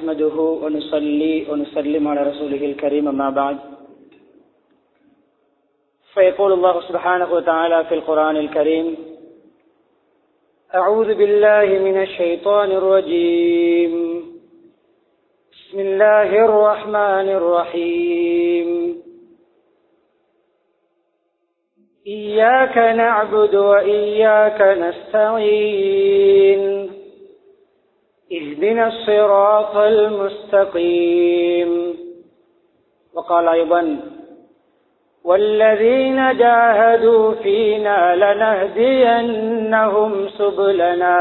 نحمده ونصلي ونسلم على رسوله الكريم أما بعد فيقول الله سبحانه وتعالى في القرآن الكريم أعوذ بالله من الشيطان الرجيم بسم الله الرحمن الرحيم إياك نعبد وإياك نستعين اهدنا الصراط المستقيم وقال أيضا والذين جاهدوا فينا لنهدينهم سبلنا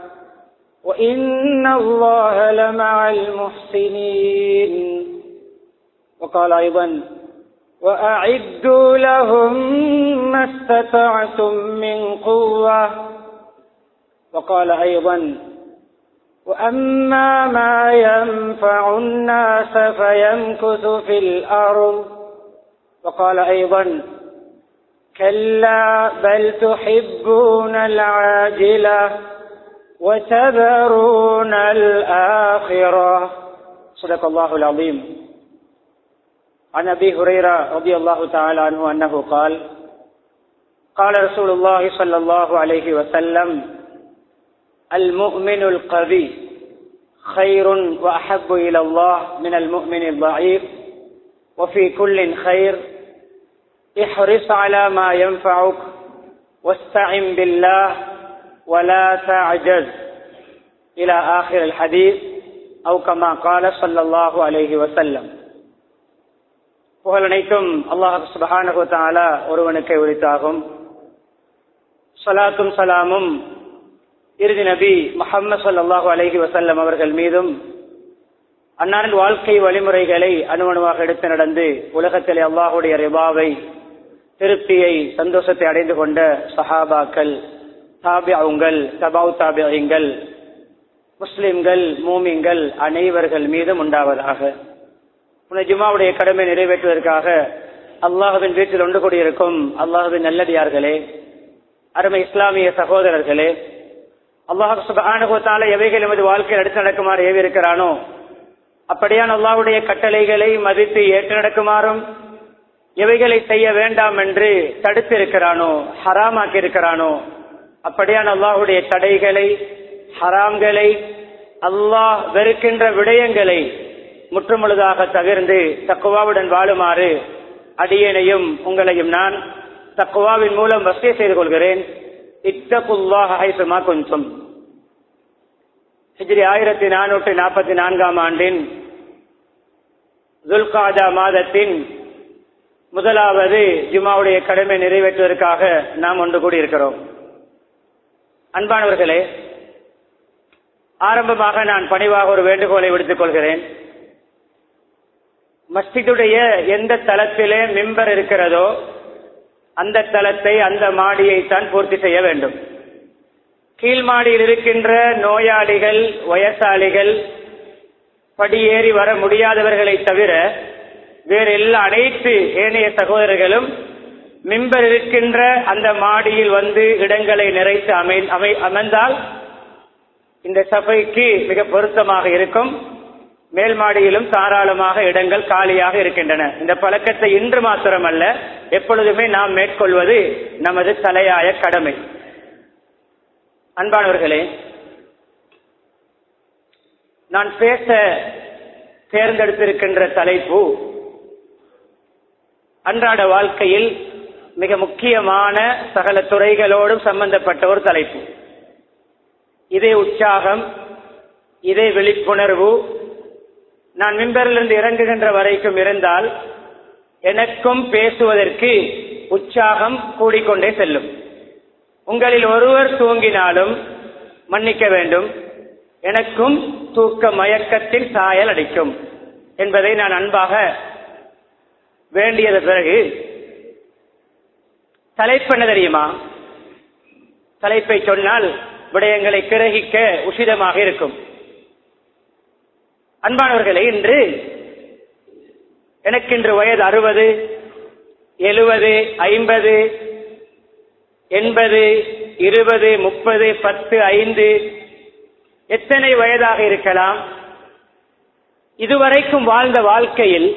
وإن الله لمع المحسنين وقال أيضا وأعدوا لهم ما استطعتم من قوة وقال أيضا وأما ما ينفع الناس فيمكث في الأرض وقال أيضا كلا بل تحبون العاجلة وتذرون الآخرة صدق الله العظيم عن أبي هريرة رضي الله تعالى عنه أنه قال قال رسول الله صلى الله عليه وسلم المؤمن القوي خير وأحب إلى الله من المؤمن الضعيف وفي كل خير احرص على ما ينفعك واستعن بالله ولا تعجز إلى آخر الحديث أو كما قال صلى الله عليه وسلم புகழனைத்தும் அல்லாஹ் சுபஹானஹு தஆலா ஒருவனுக்கு உரித்தாகும் சலாத்தும் சலாமும் இறுதி நபி முஹம்மது ஸல்லல்லாஹு அலைஹி வஸல்லம் அவர்கள் மீதும் அன்னாரின் வாழ்க்கை வழிமுறைகளை அணுவணுவாக எடுத்து நடந்து உலகத்திலே அல்லாஹுடைய ரிபாவை திருப்தியை சந்தோஷத்தை அடைந்து கொண்ட சஹாபாக்கள் தாபியாவுங்கள் தபாவு தாபியங்கள் முஸ்லிம்கள் மூமிங்கள் அனைவர்கள் மீதும் உண்டாவதாக உன ஜுமாவுடைய கடமை நிறைவேற்றுவதற்காக அல்லாஹுவின் வீட்டில் ஒன்று கூடியிருக்கும் அல்லாஹுவின் நல்லடியார்களே அருமை இஸ்லாமிய சகோதரர்களே அல்லாஹு சுபானுகத்தால எவைகள் எமது வாழ்க்கையில் எடுத்து நடக்குமாறு ஏவிருக்கிறானோ அப்படியான் அல்லாஹுடைய கட்டளைகளை மதித்து ஏற்று நடக்குமாறும் எவைகளை செய்ய வேண்டாம் என்று தடுத்து இருக்கிறானோ ஹராமாக்கி இருக்கிறானோ அப்படியான் அல்லாஹுடைய தடைகளை ஹராம்களை அல்லாஹ் வெறுக்கின்ற விடயங்களை முற்றுமுழுதாக தவிர்ந்து தக்குவாவுடன் வாழுமாறு அடியனையும் உங்களையும் நான் தக்குவாவின் மூலம் வசதி செய்து கொள்கிறேன் இத்தகுல்லாஹுமா கொஞ்சம் ஹிஜ்ரி ஆயிரத்தி நானூற்றி நாற்பத்தி நான்காம் ஆண்டின் துல்காதா மாதத்தின் முதலாவது ஜுமாவுடைய கடமை நிறைவேற்றுவதற்காக நாம் ஒன்று கூடியிருக்கிறோம் அன்பானவர்களே ஆரம்பமாக நான் பணிவாக ஒரு வேண்டுகோளை விடுத்துக் கொள்கிறேன் மஸ்ஜிதுடைய எந்த தளத்திலே மிம்பர் இருக்கிறதோ அந்த தளத்தை அந்த மாடியை தான் பூர்த்தி செய்ய வேண்டும் கீழ் மாடியில் இருக்கின்ற நோயாளிகள் வயசாளிகள் படியேறி வர முடியாதவர்களை தவிர வேறு எல்லா அனைத்து ஏனைய சகோதரர்களும் மிம்பர் இருக்கின்ற அந்த மாடியில் வந்து இடங்களை நிறைத்து அமை அமை அமர்ந்தால் இந்த சபைக்கு மிக பொருத்தமாக இருக்கும் மேல் மாடியிலும் தாராளமாக இடங்கள் காலியாக இருக்கின்றன இந்த பழக்கத்தை இன்று மாத்திரமல்ல எப்பொழுதுமே நாம் மேற்கொள்வது நமது தலையாய கடமை அன்பானவர்களே நான் பேச தேர்ந்தெடுத்திருக்கின்ற தலைப்பு அன்றாட வாழ்க்கையில் மிக முக்கியமான சகல துறைகளோடும் சம்பந்தப்பட்ட ஒரு தலைப்பு இதே உற்சாகம் இதே விழிப்புணர்வு நான் மிம்பரிலிருந்து இறங்குகின்ற வரைக்கும் இருந்தால் எனக்கும் பேசுவதற்கு உற்சாகம் கூடிக்கொண்டே செல்லும் உங்களில் ஒருவர் தூங்கினாலும் மன்னிக்க வேண்டும் எனக்கும் தூக்க மயக்கத்தில் சாயல் அடிக்கும் என்பதை நான் அன்பாக வேண்டியது பிறகு தலைப்பு என்ன தெரியுமா தலைப்பை சொன்னால் விடயங்களை கிரகிக்க உசிதமாக இருக்கும் அன்பானவர்களே இன்று எனக்கு இன்று வயது அறுபது எழுபது ஐம்பது எண்பது இருபது முப்பது பத்து ஐந்து எத்தனை வயதாக இருக்கலாம் இதுவரைக்கும் வாழ்ந்த வாழ்க்கையில்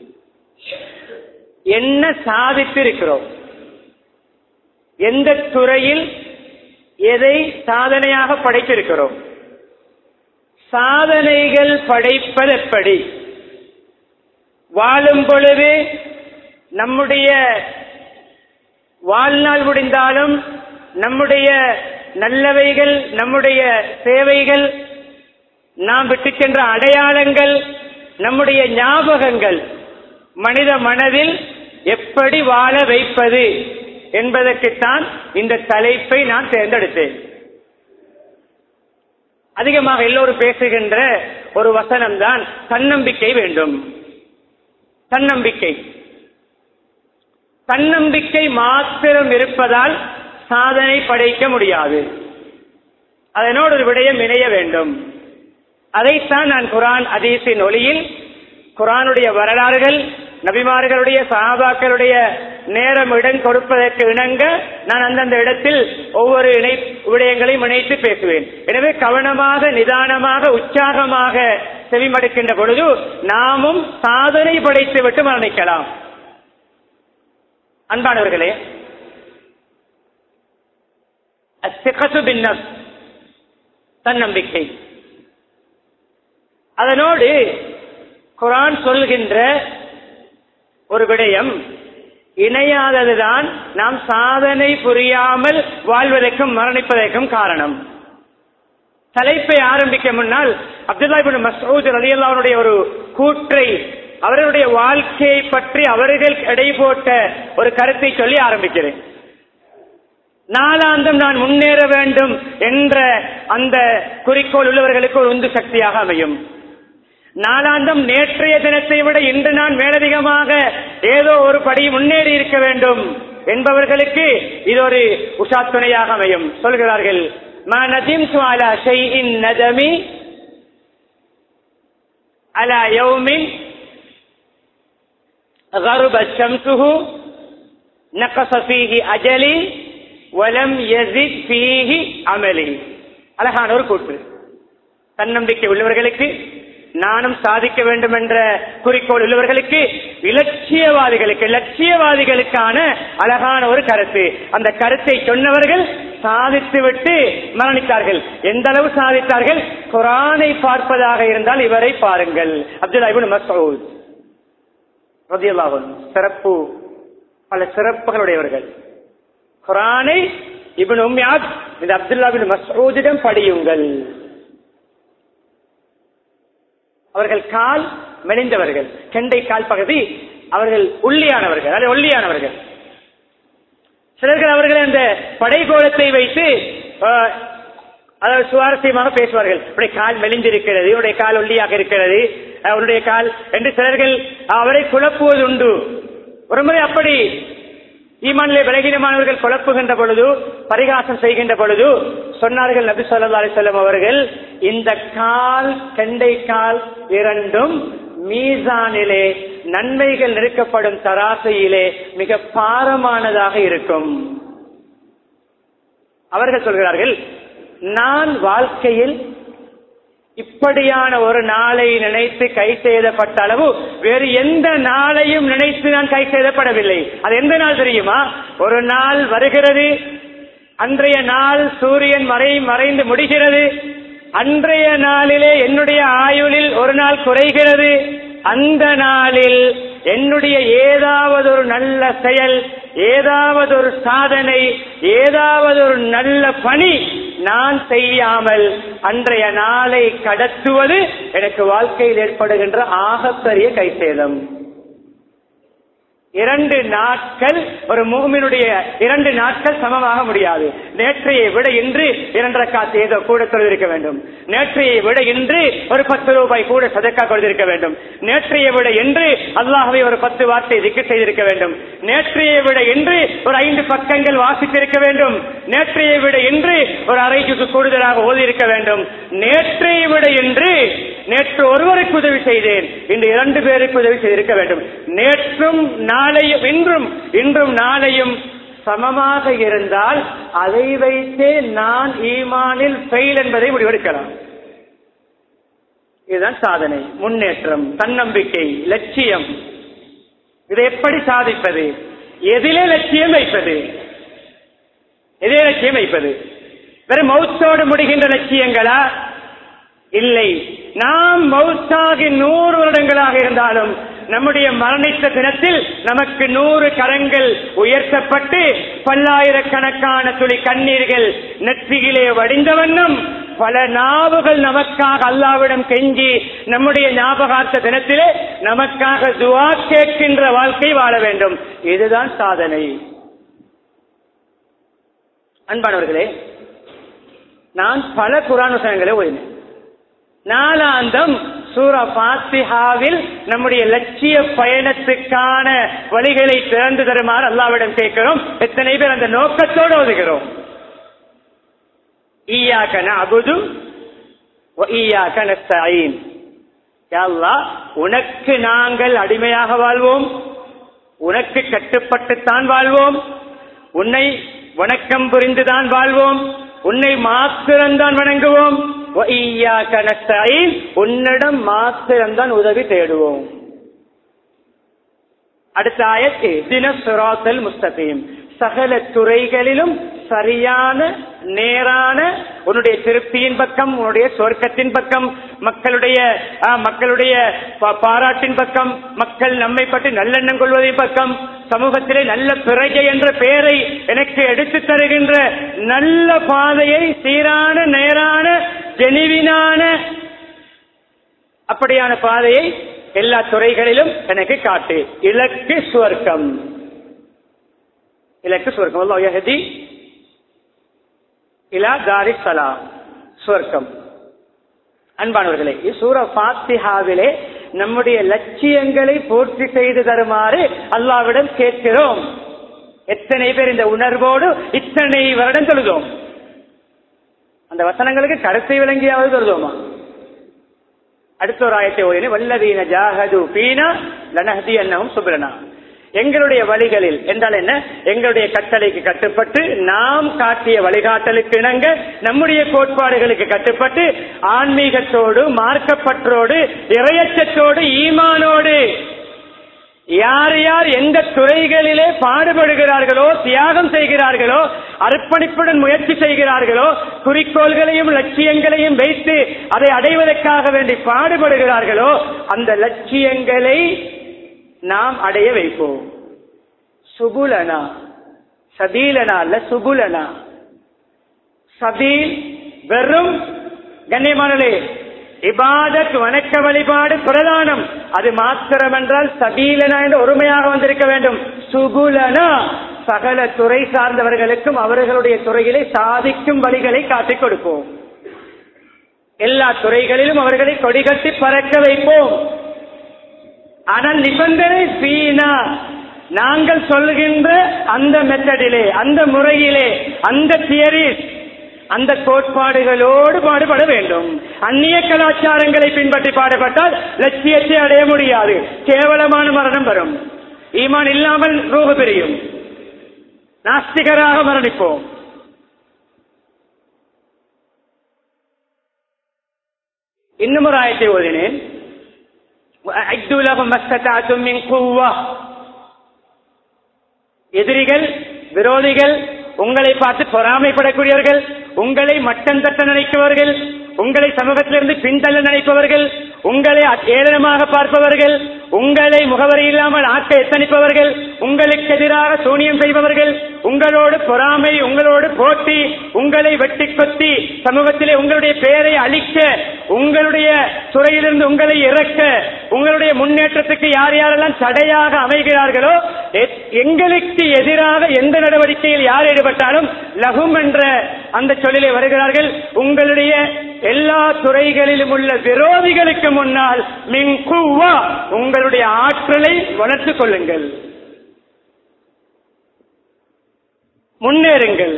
என்ன சாதித்திருக்கிறோம் எந்த துறையில் எதை சாதனையாக படைத்திருக்கிறோம் சாதனைகள் படைப்பதெப்படி வாழும் பொழுது நம்முடைய வாழ்நாள் முடிந்தாலும் நம்முடைய நல்லவைகள் நம்முடைய சேவைகள் நாம் விட்டு சென்ற அடையாளங்கள் நம்முடைய ஞாபகங்கள் மனித மனதில் எப்படி வாழ வைப்பது என்பதற்குத்தான் இந்த தலைப்பை நான் தேர்ந்தெடுத்தேன் அதிகமாக எல்லோரும் பேசுகின்ற ஒரு வசனம் தான் தன்னம்பிக்கை வேண்டும் தன்னம்பிக்கை தன்னம்பிக்கை மாத்திரம் இருப்பதால் சாதனை படைக்க முடியாது அதனோடு ஒரு விடயம் இணைய வேண்டும் அதைத்தான் நான் குரான் அதீஸின் ஒளியில் குரானுடைய வரலாறுகள் நபிமார்களுடைய சஹாபாக்களுடைய நேரம் இடம் கொடுப்பதற்கு இணங்க நான் அந்தந்த இடத்தில் ஒவ்வொரு இணை விடயங்களையும் இணைத்து பேசுவேன் எனவே கவனமாக நிதானமாக உற்சாகமாக செவிமடுக்கின்ற பொழுது நாமும் சாதனை படைத்து விட்டு மரணிக்கலாம் அன்பானவர்களே அத்திகசு பின்னம் தன்னம்பிக்கை அதனோடு குரான் சொல்கின்ற ஒரு விடயம் இணையாததுதான் நாம் சாதனை புரியாமல் வாழ்வதற்கும் மரணிப்பதற்கும் காரணம் தலைப்பை ஆரம்பிக்க முன்னால் அப்துல்லாபின் மசூத் ரலியல்லாவுடைய ஒரு கூற்றை அவர்களுடைய வாழ்க்கையை பற்றி அவர்கள் எடை போட்ட ஒரு கருத்தை சொல்லி ஆரம்பிக்கிறேன் நாளாந்தம் நான் முன்னேற வேண்டும் என்ற அந்த குறிக்கோள் உள்ளவர்களுக்கு ஒரு உந்து சக்தியாக அமையும் நாளாந்தம் நேற்றைய தினத்தை விட இன்று நான் மேலதிகமாக ஏதோ ஒரு படி முன்னேறி இருக்க வேண்டும் என்பவர்களுக்கு இது ஒரு உஷா துணையாக அமையும் சொல்கிறார்கள் ما ندمت على شيء ندمي على يوم غربت شمسه نقص فيه أجلي ولم يزد فيه عملي அழகான ஒரு கூற்று தன்னம்பிக்கை உள்ளவர்களுக்கு நானும் சாதிக்க வேண்டும் என்ற குறிக்கோள் உள்ளவர்களுக்கு இலட்சியவாதிகளுக்கு லட்சியவாதிகளுக்கான அழகான ஒரு கருத்து அந்த கருத்தை சொன்னவர்கள் சாதித்துவிட்டு மரணித்தார்கள் எந்த அளவு சாதித்தார்கள் குரானை பார்ப்பதாக இருந்தால் இவரை பாருங்கள் அப்துல்லா இப்னு மஸ்ஊத் ரலியல்லாஹு அன்ஹு. சிறப்பு பல சிறப்புகளுடையவர்கள் குரானை இப்னு உம்யாத் இந்த அப்துல்லா பின் மஸ்ஊதிடம் படியுங்கள் அவர்கள் கால் மெலிந்தவர்கள் கெண்டை கால் பகுதி அவர்கள் உள்ளியானவர்கள் அல்லது ஒல்லியானவர்கள் சிலர்கள் அவர்கள் அந்த படைகோலத்தை வைத்து ஆஹ், அதாவது சுவாரஸ்யமாக பேசுவார்கள் உடைய கால் மெலிந்திருக்கிறது உடைய கால் ஒல்லியாக இருக்கிறது அஹ், உன்னுடைய கால் என்று சிலர்கள் அவரை குழப்புவது உண்டு ஒரு முறை அப்படி ஈமானிலே விலகினமானவர்கள் குழப்புகின்ற பொழுது பரிகாசம் செய்கின்ற பொழுது சொன்னார்கள் நபி சொல்லா அலிசல்லம் அவர்கள் இந்த கால் கெண்டை கால் இரண்டும் மீசானிலே நன்மைகள் நெருக்கப்படும் தராசையிலே மிக பாரமானதாக இருக்கும் அவர்கள் சொல்கிறார்கள் நான் வாழ்க்கையில் இப்படியான ஒரு நாளை நினைத்து கை செய்தப்பட்ட அளவு வேறு எந்த நாளையும் நினைத்து நான் கை செய்தப்படவில்லை அது எந்த நாள் தெரியுமா ஒரு நாள் வருகிறது அன்றைய நாள் சூரியன் மறை மறைந்து முடிகிறது அன்றைய நாளிலே என்னுடைய ஆயுளில் ஒரு நாள் குறைகிறது அந்த நாளில் என்னுடைய ஏதாவது ஒரு நல்ல செயல் ஏதாவது ஒரு சாதனை ஏதாவது ஒரு நல்ல பணி நான் செய்யாமல் அன்றைய நாளை கடத்துவது எனக்கு வாழ்க்கையில் ஏற்படுகின்ற ஆகப்பெரிய கைசேதம் இரண்டு நாட்கள் ஒரு மூமினுடைய இரண்டு நாட்கள் சமமாக முடியாது நேற்றையை விட இன்று இரண்டரை காசு ஏதோ கூட தொழுதிருக்க வேண்டும் நேற்றையை விட இன்று ஒரு பத்து ரூபாய் கூட சதக்கா கொடுத்திருக்க வேண்டும் நேற்றையை விட இன்று அல்லாஹவை ஒரு பத்து வார்த்தை திக்கு செய்திருக்க வேண்டும் நேற்றையை விட இன்று ஒரு ஐந்து பக்கங்கள் வாசித்திருக்க வேண்டும் நேற்றையை விட இன்று ஒரு அறைக்கு கூடுதலாக ஓதியிருக்க வேண்டும் நேற்றையை விட இன்று நேற்று ஒருவருக்கு உதவி செய்தேன் இன்று இரண்டு பேருக்கு உதவி செய்திருக்க வேண்டும் நேற்றும் நாளையும் இன்றும் இன்றும் நாளையும் சமமாக இருந்தால் அதை வைத்தே நான் ஈமானில் ஃபெயில் என்பதை முடிவெடுக்கலாம் இதுதான் சாதனை முன்னேற்றம் தன்னம்பிக்கை லட்சியம் இதை எப்படி சாதிப்பது எதிலே லட்சியம் வைப்பது எதிலே லட்சியம் வைப்பது வெறும் மௌத்தோடு முடிகின்ற லட்சியங்களா இல்லை நாம் மௌத்தாகி நூறு வருடங்களாக இருந்தாலும் நம்முடைய மரணித்த தினத்தில் நமக்கு நூறு கரங்கள் உயர்த்தப்பட்டு பல்லாயிரக்கணக்கான துளி கண்ணீர்கள் நெற்றியிலே வடிந்த வண்ணம் பல நாவுகள் நமக்காக அல்லாவிடம் கெஞ்சி நம்முடைய ஞாபகார்த்த தினத்திலே நமக்காக துவா கேட்கின்ற வாழ்க்கை வாழ வேண்டும் இதுதான் சாதனை அன்பானவர்களே நான் பல குரான் வசனங்களை ஓதினேன் நாலாந்தம் சூரா பாத்திஹாவில் நம்முடைய லட்சிய பயணத்துக்கான வழிகளை திறந்து தருமாறு அல்லாவிடம் கேட்கிறோம் எத்தனை பேர் அந்த நோக்கத்தோடு ஓதுகிறோம் ஈயாக்க நஅபுது வ ஈயாக்க நஸ்தஈன் யா அல்லாஹ் உனக்கு நாங்கள் அடிமையாக வாழ்வோம் உனக்கு கட்டுப்பட்டுத்தான் வாழ்வோம் உன்னை வணக்கம் புரிந்துதான் வாழ்வோம் உன்னை மாத்திரம்தான் வணங்குவோம் வ ஈய்யாக்க நஸ்தஈன். உன்னிடம் மாத்திரம்தான் உதவி தேடுவோம் அடுத்த ஆயத்து தின சுராத்தல் முஸ்தகீம் சகல துறைகளிலும் சரியான நேரான உன்னுடைய திருப்தியின் பக்கம் உன்னுடைய சொர்க்கத்தின் பக்கம் மக்களுடைய ஆ, மக்களுடைய பா- பாராட்டின் பக்கம் மக்கள் நம்மை பற்றி நல்லெண்ணம் கொள்வதின் பக்கம் சமூகத்திலே நல்ல பிரஜை என்ற பெயரை எனக்கு எடுத்துத் தருகின்ற நல்ல பாதையை சீரான நேரான ஜெனிவினான அப்படியான பாதையை எல்லா துறைகளிலும் எனக்கு காட்டு இலக்கு சுவர்க்கம் இலக்கு சுவர்க்கம் அல்லாஹ் யஹ்தி இலா தாரி சலாம் சுவர்க்கம் அன்பானவர்களே சூர பாத்திஹாவிலே நம்முடைய லட்சியங்களை பூர்த்தி செய்து தருமாறு அல்லாவிடம் கேட்கிறோம் எத்தனை பேர் இந்த உணர்வோடு இத்தனை வருடம் தொழுதோம் அந்த வசனங்களுக்கு கருத்தை விளங்கியாவது தொழுதோமா அடுத்த ஒரு ஆயத்தை ஓதினே வல்லதீன ஜாகது பீனா லனஹதி அன்னவும் சுப்ரனா எங்களுடைய வழிகளில் என்றால் என்ன எங்களுடைய கட்டளைக்கு கட்டுப்பட்டு நாம் காட்டிய வழிகாட்டலுக்கு இணங்க நம்முடைய கோட்பாடுகளுக்கு கட்டுப்பட்டு ஆன்மீகத்தோடு மார்க்கப்பற்றோடு இறையச்சத்தோடு ஈமானோடு யார் யார் எந்த துறைகளிலே பாடுபடுகிறார்களோ தியாகம் செய்கிறார்களோ அர்ப்பணிப்புடன் முயற்சி செய்கிறார்களோ குறிக்கோள்களையும் லட்சியங்களையும் வைத்து அதை அடைவதற்காக வேண்டி பாடுபடுகிறார்களோ அந்த லட்சியங்களை நாம் அடைய வைப்போம் சுபுலனா சபீலனா அல்ல சுபுலனா சபீல் வெறும் கண்ணியமானே இபாதத் வணக்க வழிபாடு பிரதானம் அது மாத்திரமென்றால் சபீலனா என்று ஒருமையாக வந்திருக்க வேண்டும் சுகுலனா சகல துறை சார்ந்தவர்களுக்கும் அவர்களுடைய துறைகளை சாதிக்கும் வழிகளை காட்டிக் கொடுப்போம் எல்லா துறைகளிலும் அவர்களை கொடிகட்டி பறக்க வைப்போம் ஆனால் நிபந்தனை சீனா நாங்கள் சொல்கின்ற அந்த மெத்தடிலே அந்த முறையிலே அந்த தியரிஸ் அந்த கோட்பாடுகளோடு பாடுபட வேண்டும் அந்நிய கலாச்சாரங்களை பின்பற்றி பாடுபட்டால் லட்சியத்தை அடைய முடியாது கேவலமான மரணம் வரும் ஈமான் இல்லாமல் ரூபு பிரியும் நாஸ்திகராக மரணிப்போம் இன்னும் ஒரு ஆயத்தை ஓதினேன் وأعدوا لهم ما استطعتم من قوة எதிரிகள் விரோதிகள் உங்களை பார்த்து பொறாமைப்படக்கூடியவர்கள் உங்களை மட்டம் தட்ட நினைப்பவர்கள் உங்களை சமூகத்திலிருந்து பின்தள்ள நினைப்பவர்கள் உங்களை ஏளனமாக பார்ப்பவர்கள் உங்களை முகவரி இல்லாமல் ஆக்க எத்தனிப்பவர்கள் உங்களுக்கு எதிராக சூனியம் செய்பவர்கள் உங்களோடு பொறாமை உங்களோடு போட்டி உங்களை வெட்டி கொத்தி சமூகத்திலே உங்களுடைய பெயரை அழிக்க உங்களுடைய துறையிலிருந்து உங்களை இறக்க உங்களுடைய முன்னேற்றத்துக்கு யார் யாரெல்லாம் தடையாக அமைகிறார்களோ எ- எங்களுக்கு எதிராக எந்த நடவடிக்கையில் யார் ஈடுபட்டாலும் லகும் என்ற அந்த சொல்லிலே வருகிறார்கள் உங்களுடைய எல்லா துறைகளிலும் உள்ள விரோதிகளுக்கு முன்னால் மின் குவா உங்களுடைய ஆற்றலை வளர்த்துக் கொள்ளுங்கள் முன்னேறுங்கள்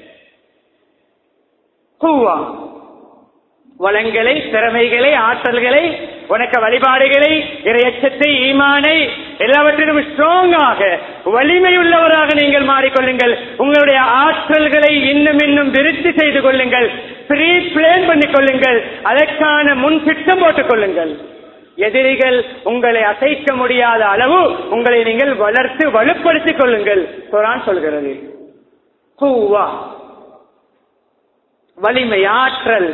குவா வளங்களை திறமைகளை ஆற்றல்களை உனக்க வழிபாடுகளை இறையச்சத்தை ஈமானை எல்லாவற்றிலும் ஸ்ட்ராங்காக வலிமை உள்ளவராக நீங்கள் மாறிக்கொள்ளுங்கள் உங்களுடைய ஆற்றல்களை இன்னும் இன்னும் விருத்தி செய்து கொள்ளுங்கள் ப்ரீ பிளேன் பண்ணிக் கொள்ளுங்கள் அதற்கான முன் திட்டம் போட்டுக் கொள்ளுங்கள் எதிரிகள் உங்களை அசைக்க முடியாத அளவு உங்களை நீங்கள் வளர்த்து வலுப்படுத்திக் கொள்ளுங்கள் குரான் சொல்கிறது கூவா வலிமை ஆற்றல்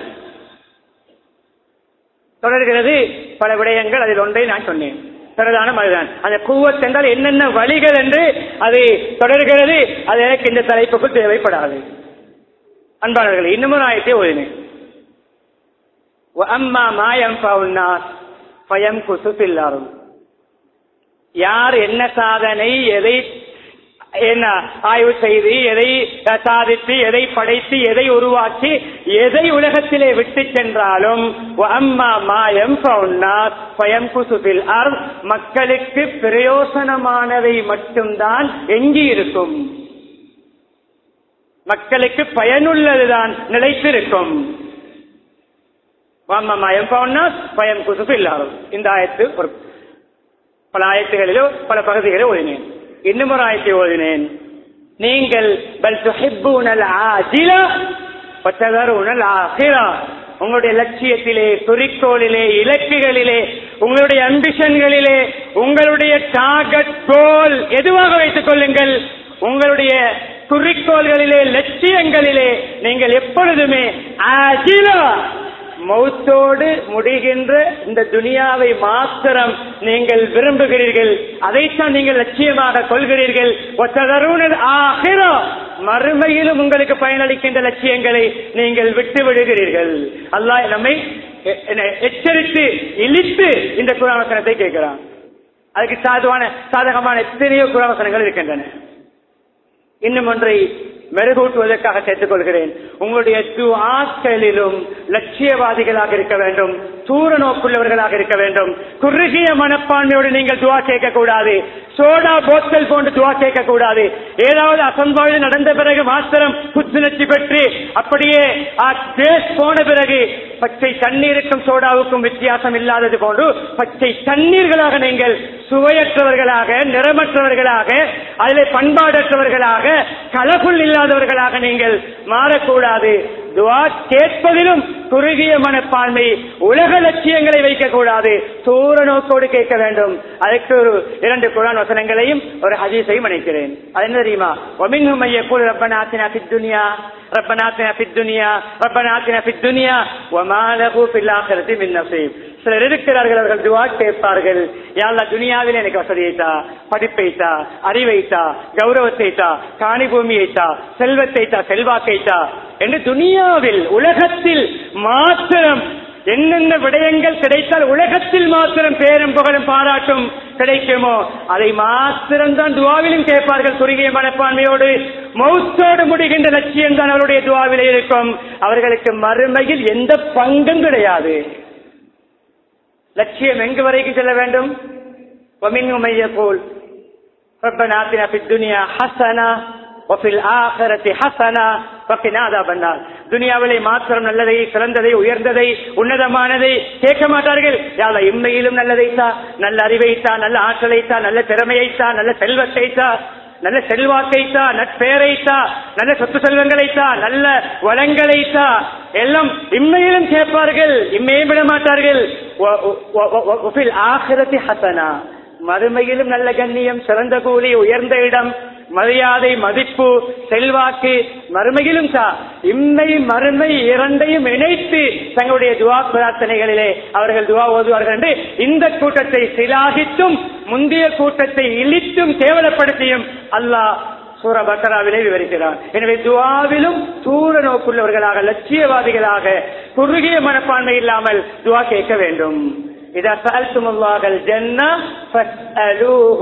தொடர்கிறது பல விடயங்கள் அதில் ஒன்றை நான் சொன்னேன் பிரதானம் அதுதான் அந்த கூவத் என்றால் என்னென்ன வழிகள் என்று அது தொடர்கிறது அது எனக்கு இந்த தலைப்புக்கு தேவைப்படாது அன்பாளர்கள் இன்னும் ஒரு ஆயத்தை ஓதினேன் அம்மா மாயம் பவுன்னாஸ் பயம் குசுப்பில்லாரும் யார் என்ன சாதனை எதை என்ன ஆய்வு செய்து எதை சாதித்து எதை படைத்து எதை உருவாக்கி எதை உலகத்திலே விட்டு சென்றாலும் அம்மா மாயம் பயம் குசுபில் அர் மக்களுக்கு பிரயோசனமானதை மட்டும்தான் எங்கி இருக்கும் மக்களுக்கு பயனுள்ளதுதான் நிலைத்திருக்கும் வாமமாயம் பவுன்னா பயம் குசுப்பு இல்லாரும் இந்த ஆயத்து ஒரு பல ஆயத்துகளிலோ பல பகுதிகளிலோ ஓதினேன் இன்னும் ஒரு ஆயத்தை ஓதினேன் நீங்கள் பல் துஹிப்பூனல் ஆஜிலா வத்ததருனல் ஆஹிரா உங்களுடைய லட்சியத்திலே குறிக்கோளிலே இலக்குகளிலே உங்களுடைய அம்பிஷன்களிலே உங்களுடைய டார்கெட் கோல் எதுவாக வைத்துக் கொள்ளுங்கள் உங்களுடைய குறிக்கோள்களிலே லட்சியங்களிலே நீங்கள் எப்பொழுதுமே ஆஜிலா மௌத்தோடு முடிகின்ற இந்த துனியாவை மாத்திரம் நீங்கள் விரும்புகிறீர்கள் அதைத்தான் நீங்கள் லட்சியமாக கொள்கிறீர்கள் ஆகிரோ மறுமையிலும் உங்களுக்கு பயனளிக்கின்ற லட்சியங்களை நீங்கள் விட்டு விடுகிறீர்கள் அல்லாஹ் நம்மை எச்சரித்து இழித்து இந்த குராவசனத்தை கேட்கிறான் அதுக்கு சாதுவான சாதகமான எத்தனையோ குராவசனங்கள் இருக்கின்றன இன்னும் ஒன்றை மெருகூட்டுவதற்காக சேர்த்துக் கொள்கிறேன் உங்களுடைய ஆட்களிலும் லட்சியவாதிகளாக இருக்க வேண்டும் தூர நோக்குள்ளவர்களாக இருக்க வேண்டும் குறுகிய மனப்பான்மையோடு நீங்கள் துவா கேட்க கூடாது சோடா போத்தல் போன்று துவா கேட்க கூடாது ஏதாவது அசம்பாவிதம் நடந்த பிறகு மாத்திரம் புத்துணர்ச்சி பெற்று அப்படியே போன பிறகு பச்சை தண்ணீருக்கும் சோடாவுக்கும் வித்தியாசம் இல்லாதது போன்று பச்சை தண்ணீர்களாக நீங்கள் சுவையற்றவர்களாக நிறமற்றவர்களாக அதில் பண்பாடற்றவர்களாக கலகுள் இல்லாதவர்களாக நீங்கள் மாறக்கூடாது துவா கேட்பதிலும் குறுகிய மனப்பான்மை உலக லட்சியங்களை வைக்கக்கூடாது தூர நோக்கோடு கேட்க வேண்டும் அதற்கு ஒரு இரண்டு குரான் வசனங்களையும் ஒரு ஹதீஸையும் அணைக்கிறேன் அது என்ன தெரியுமா ஒமின்ஹும் மையக்கூல் ரப்பனாத்தினா பித்துனியா ரப்பனாத்தினா பித்துனியா ரப்பனாத்தினா பித்துனியா ஒமாலகு பில்லாசிரத்தி மின் நசீப் சிலர் இருக்கிறார்கள் அவர்கள் துவா கேட்பார்கள் யாழ்லா துனியாவில் எனக்கு வசதியைத்தா படிப்பைத்தா அறிவைத்தா கௌரவத்தைத்தா காணி பூமியைத்தா செல்வத்தைத்தா செல்வாக்கைத்தா என்று துனியாவில் உலகத்தில் மாத்திரம் என்னென்ன விடயங்கள் கிடைத்தால் உலகத்தில் மாத்திரம் பேரும் புகழும் பாராட்டும் கிடைக்குமோ அதை மாத்திரம் தான் துவாவிலும் கேட்பார்கள் குறுகிய மனப்பான்மையோடு மௌத்தோடு முடிகின்ற லட்சியம் தான் அவருடைய துவாவிலே இருக்கும் அவர்களுக்கு மறுமையில் எந்த பங்கும் கிடையாது லட்சியம் எங்கு வரைக்கும் செல்ல வேண்டும் போல் ربنا آتنا في الدنيا حسنة وفي الآخرة حسنة وقنا عذاب النار துனியாவிலே மாத்திரம் நல்லதை சிறந்ததை உயர்ந்ததை உன்னதமானதை கேட்க மாட்டார்கள் யாழ இம்மையிலும் நல்லதைத்தா நல்ல அறிவைத்தா நல்ல ஆற்றலைத்தா நல்ல திறமையைத்தா நல்ல செல்வத்தைத்தா நல்ல செல்வாக்கைத்தா நட்பெயரைத்தா நல்ல சொத்து செல்வங்களைத்தா நல்ல வளங்களைத்தா எல்லாம் இம்மையிலும் கேட்பார்கள் இம்மையும் விட மாட்டார்கள் ஆகிரத்தி ஹசனா மறுமையிலும் நல்ல கண்ணியம் சிறந்த கூலி உயர்ந்த இடம் மரியாதை மதிப்பு செல்வாக்கு மறுமையிலும் சா இம்மை மறுமை இரண்டையும் இணைத்து தங்களுடைய துவா பிரார்த்தனைகளிலே அவர்கள் துவா ஓதுவார்கள் என்று இந்த கூட்டத்தை சிலாகித்தும் முந்தைய கூட்டத்தை இழித்தும் கேவலப்படுத்தியும் அல்லாஹ் சூர பக்கராவிலே விவரிக்கிறார் எனவே துவாவிலும் தூர நோக்குள்ளவர்களாக லட்சியவாதிகளாக குறுகிய மனப்பான்மை இல்லாமல் துவா கேட்க வேண்டும் إذا سألتم الله الجنة فاسألوه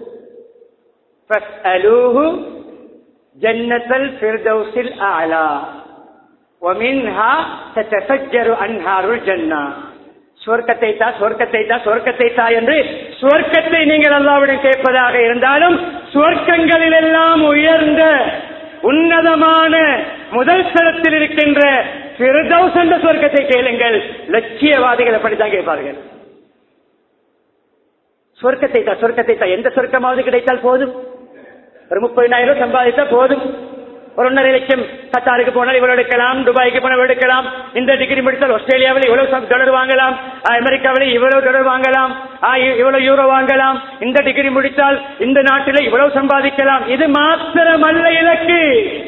فاسألوه جنة الفردوس الأعلى ومنها تتفجر أنهار الجنة சுவர்க்கத்தை தா சொர்க்கத்தை தா சொர்க்கத்தை தா என்று சுவர்க்கத்தை நீங்கள் அல்லாவிடம் கேட்பதாக இருந்தாலும் சுவர்க்கங்களில் எல்லாம் உயர்ந்த உன்னதமான முதல் ஸ்தலத்தில் இருக்கின்ற பிரதௌஸ் என்ற சொர்க்கத்தை கேளுங்கள் லட்சியவாதிகள் அப்படித்தான் கேட்பார்கள் சொர்க்கத்தை தா சொர்க்கத்தை தா எந்த சொர்க்கமாவது கிடைத்தால் போதும் ஒரு முப்பதினாயிரம் சம்பாதித்தா போதும் ஒரு ஒன்றரை லட்சம் கத்தாருக்கு போனால் இவ்வளவு எடுக்கலாம் துபாய்க்கு போனால் இவ்வளவு எடுக்கலாம் இந்த டிகிரி முடித்தால் ஆஸ்திரேலியாவில் இவ்வளவு சம் டாலர் வாங்கலாம் ஆஹ் அமெரிக்காவில் இவ்வளவு டாலர் வாங்கலாம் ஆஹ் இ- இவ்வளவு யூரோ வாங்கலாம் இந்த டிகிரி முடித்தால் இந்த நாட்டில் இவ்வளவு சம்பாதிக்கலாம் இது மாத்திரமல்ல இலக்கு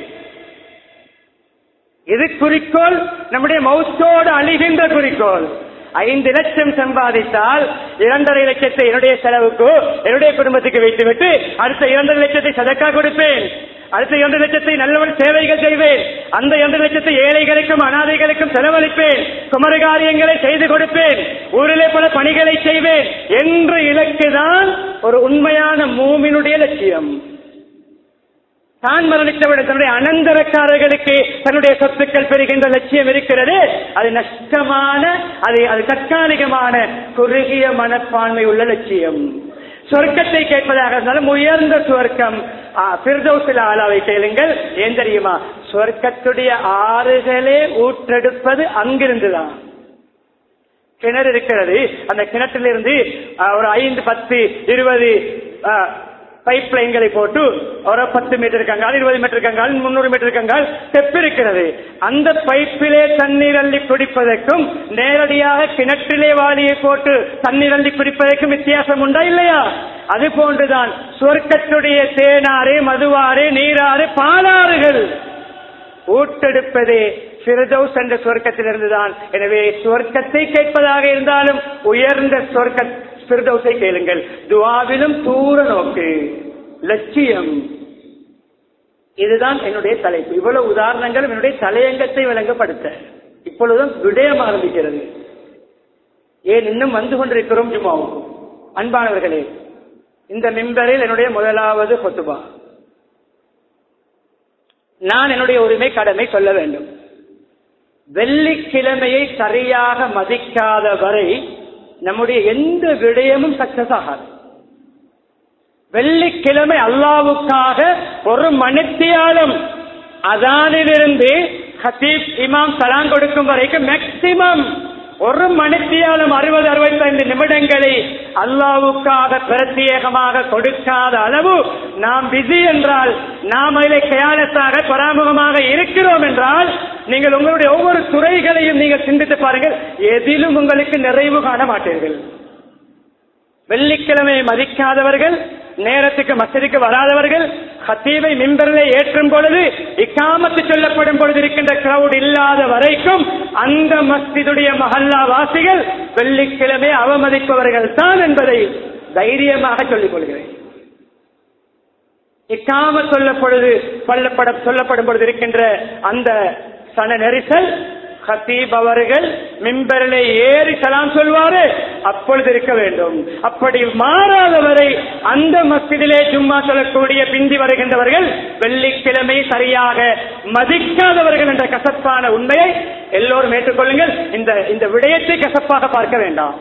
இது குறிக்கோள் நம்முடைய மௌத்தோடு அழிகின்ற குறிக்கோள் ஐந்து லட்சம் சம்பாதித்தால் இரண்டரை லட்சத்தை என்னுடைய செலவுக்கு என்னுடைய குடும்பத்துக்கு வைத்துவிட்டு அடுத்த இரண்டரை லட்சத்தை சதக்கா கொடுப்பேன் அடுத்த இரண்டு லட்சத்தை நல்லவன் சேவைகள் செய்வேன் அந்த இரண்டு லட்சத்தை ஏழைகளுக்கும் அனாதைகளுக்கும் செலவழிப்பேன் குமர காரியங்களை செய்து கொடுப்பேன் ஊரிலே பல பணிகளை செய்வேன் என்ற இலக்குதான் ஒரு உண்மையான மூமினுடைய லட்சியம் தான் மரணித்தவுடன் தன்னுடைய அனந்தரக்காரர்களுக்கு தன்னுடைய சொத்துக்கள் பெறுகின்ற லட்சியம் இருக்கிறது அது நஷ்டமான அது அது தற்காலிகமான குறுகிய மனப்பான்மை உள்ள லட்சியம் சொர்க்கத்தை கேட்பதாக இருந்தாலும் உயர்ந்த சுவர்க்கம் பிர்தௌசில ஆளாவை கேளுங்கள் ஏன் தெரியுமா சொர்க்கத்துடைய ஆறுகளே ஊற்றெடுப்பது அங்கிருந்துதான் கிணறு இருக்கிறது அந்த கிணற்றிலிருந்து அஹ், ஒரு ஐந்து பத்து இருபது பைப் லைன்களை போட்டு ஒரு பத்து மீட்டர் கங்கால் இருபது மீட்டர் கங்கால் முன்னூறு மீட்டர் கங்கால் ஸ்டெப் இருக்கிறது அந்த பைப்பிலே தண்ணீர் அள்ளி குடிப்பதற்கும் நேரடியாக கிணற்றிலே வாளியை போட்டு தண்ணீர் அள்ளி குடிப்பதற்கும் வித்தியாசம் உண்டா இல்லையா அது போன்றுதான் சொர்க்கத்துடைய தேனாறு மதுவாறு நீராறு பாலாறுகள் ஊட்டெடுப்பதே பிரதோஸ் என்ற சொர்க்கத்திலிருந்துதான் எனவே சொர்க்கத்தை கேட்பதாக இருந்தாலும் உயர்ந்த சொர்க்க பிரதோஸை கேளுங்கள் துவாவிலும் தூர நோக்கு லட்சியம் இதுதான் என்னுடைய தலைப்பு இவ்வளவு உதாரணங்கள் என்னுடைய தலையங்கத்தை விளங்கப்படுத்த இப்பொழுதும் விடயம் ஆரம்பிக்கிறது ஏன் இன்னும் வந்து கொண்டிருக்கிறோம் ஜுமாவுக்கு அன்பானவர்களே இந்த மிம்பரில் என்னுடைய முதலாவது கொத்துபா நான் என்னுடைய உரிமை கடமை சொல்ல வேண்டும் வெள்ளிக்கிழமையை சரியாக மதிக்காத வரை நம்முடைய எந்த விடயமும் சக்சஸ் ஆகாது வெள்ளிக்கிழமை அல்லாவுக்காக ஒரு மணித்தியாலம் அதானிலிருந்து ஹசீப் இமாம் சலான் கொடுக்கும் வரைக்கும் மேக்சிமம் ஒரு மணித்தியாலம் அறுபது அறுபத்தைந்து நிமிடங்களை அல்லாவுக்காக பிரத்யேகமாக கொடுக்காத அளவு நாம் பிஸி என்றால் நாம் அதில் கேலஸாக பராமுகமாக இருக்கிறோம் என்றால் நீங்கள் உங்களுடைய ஒவ்வொரு துறைகளையும் நீங்கள் சிந்தித்து பாருங்கள் எதிலும் உங்களுக்கு நிறைவு காண மாட்டீர்கள் வெள்ளிக்கிழமையை மதிக்காதவர்கள் நேரத்துக்கு மசதிக்கு வராதவர்கள் ஹத்தீவை மிம்பரிலே ஏற்றும் பொழுது இக்காமத்து சொல்லப்படும் பொழுது இருக்கின்ற கிரவுட் இல்லாத வரைக்கும் அந்த மஸ்ஜிதுடைய மஹல்லா வாசிகள் வெள்ளிக்கிழமை அவமதிப்பவர்கள் தான் என்பதை தைரியமாக சொல்லிக் கொள்கிறேன் இக்காம சொல்லப்பொழுது சொல்லப்பட சொல்லப்படும் பொழுது இருக்கின்ற அந்த சன நெரிசல் ஹத்தீப் அவர்கள் மிம்பரிலே ஏறி சலாம் சொல்வாரு அப்பொழுது இருக்க வேண்டும் அப்படி மாறாதவரை அந்த மஸ்ஜிதிலே சும்மா சொல்லக்கூடிய பிந்தி வருகின்றவர்கள் வெள்ளிக்கிழமை சரியாக மதிக்காதவர்கள் என்ற கசப்பான உண்மையை எல்லோரும் ஏற்றுக்கொள்ளுங்கள் இந்த இந்த விடயத்தை கசப்பாக பார்க்க வேண்டாம்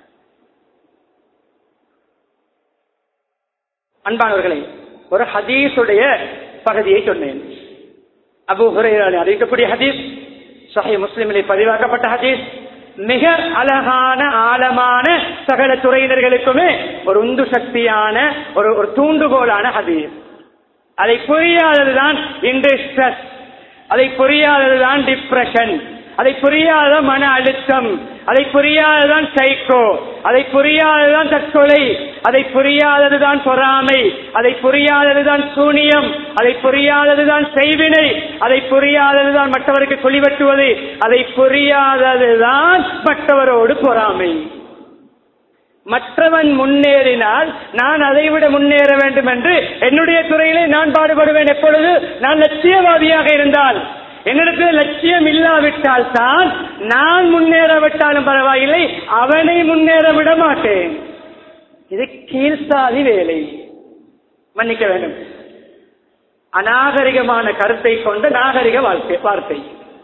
அன்பானவர்களே ஒரு ஹதீஸுடைய பகுதியை சொன்னேன் அபு ஹுரைரானி அறிவிக்கக்கூடிய ஹதீஸ் சஹி முஸ்லிமிலே பதிவாக்கப்பட்ட ஹதீஸ் மிக அழகான ஆழமான சகல துறையினர்களுக்குமே ஒரு உந்து சக்தியான ஒரு ஒரு தூண்டுகோலான ஹதீஸ் அதை புரியாததுதான் இன்று ஸ்ட்ரெஸ் அதை புரியாததுதான் டிப்ரெஷன் அதை புரியாத மன அழுத்தம் அதை புரியாததுதான் சைக்கோ அதை புரியாததுதான் தற்கொலை அதை புரியாததுதான் பொறாமை அதை புரியாததுதான் சூனியம் அதை புரியாததுதான் செய்வினை அதை புரியாததுதான் மற்றவருக்கு குழிவெட்டுவது அதை புரியாததுதான் மற்றவரோடு பொறாமை மற்றவன் முன்னேறினால் நான் அதை விட முன்னேற வேண்டும் என்று என்னுடைய துறையிலே நான் பாடுபடுவேன் எப்பொழுது நான் லட்சியவாதியாக இருந்தால் என்னிடத்தில் லட்சியம் இல்லாவிட்டால் தான் நான் முன்னேறாவிட்டாலும் பரவாயில்லை அவனை முன்னேற விட மாட்டேன் இது கீழ்சாதி வேலை மன்னிக்க வேண்டும் அநாகரிகமான கருத்தை கொண்ட நாகரிக வாழ்க்கை வார்த்தை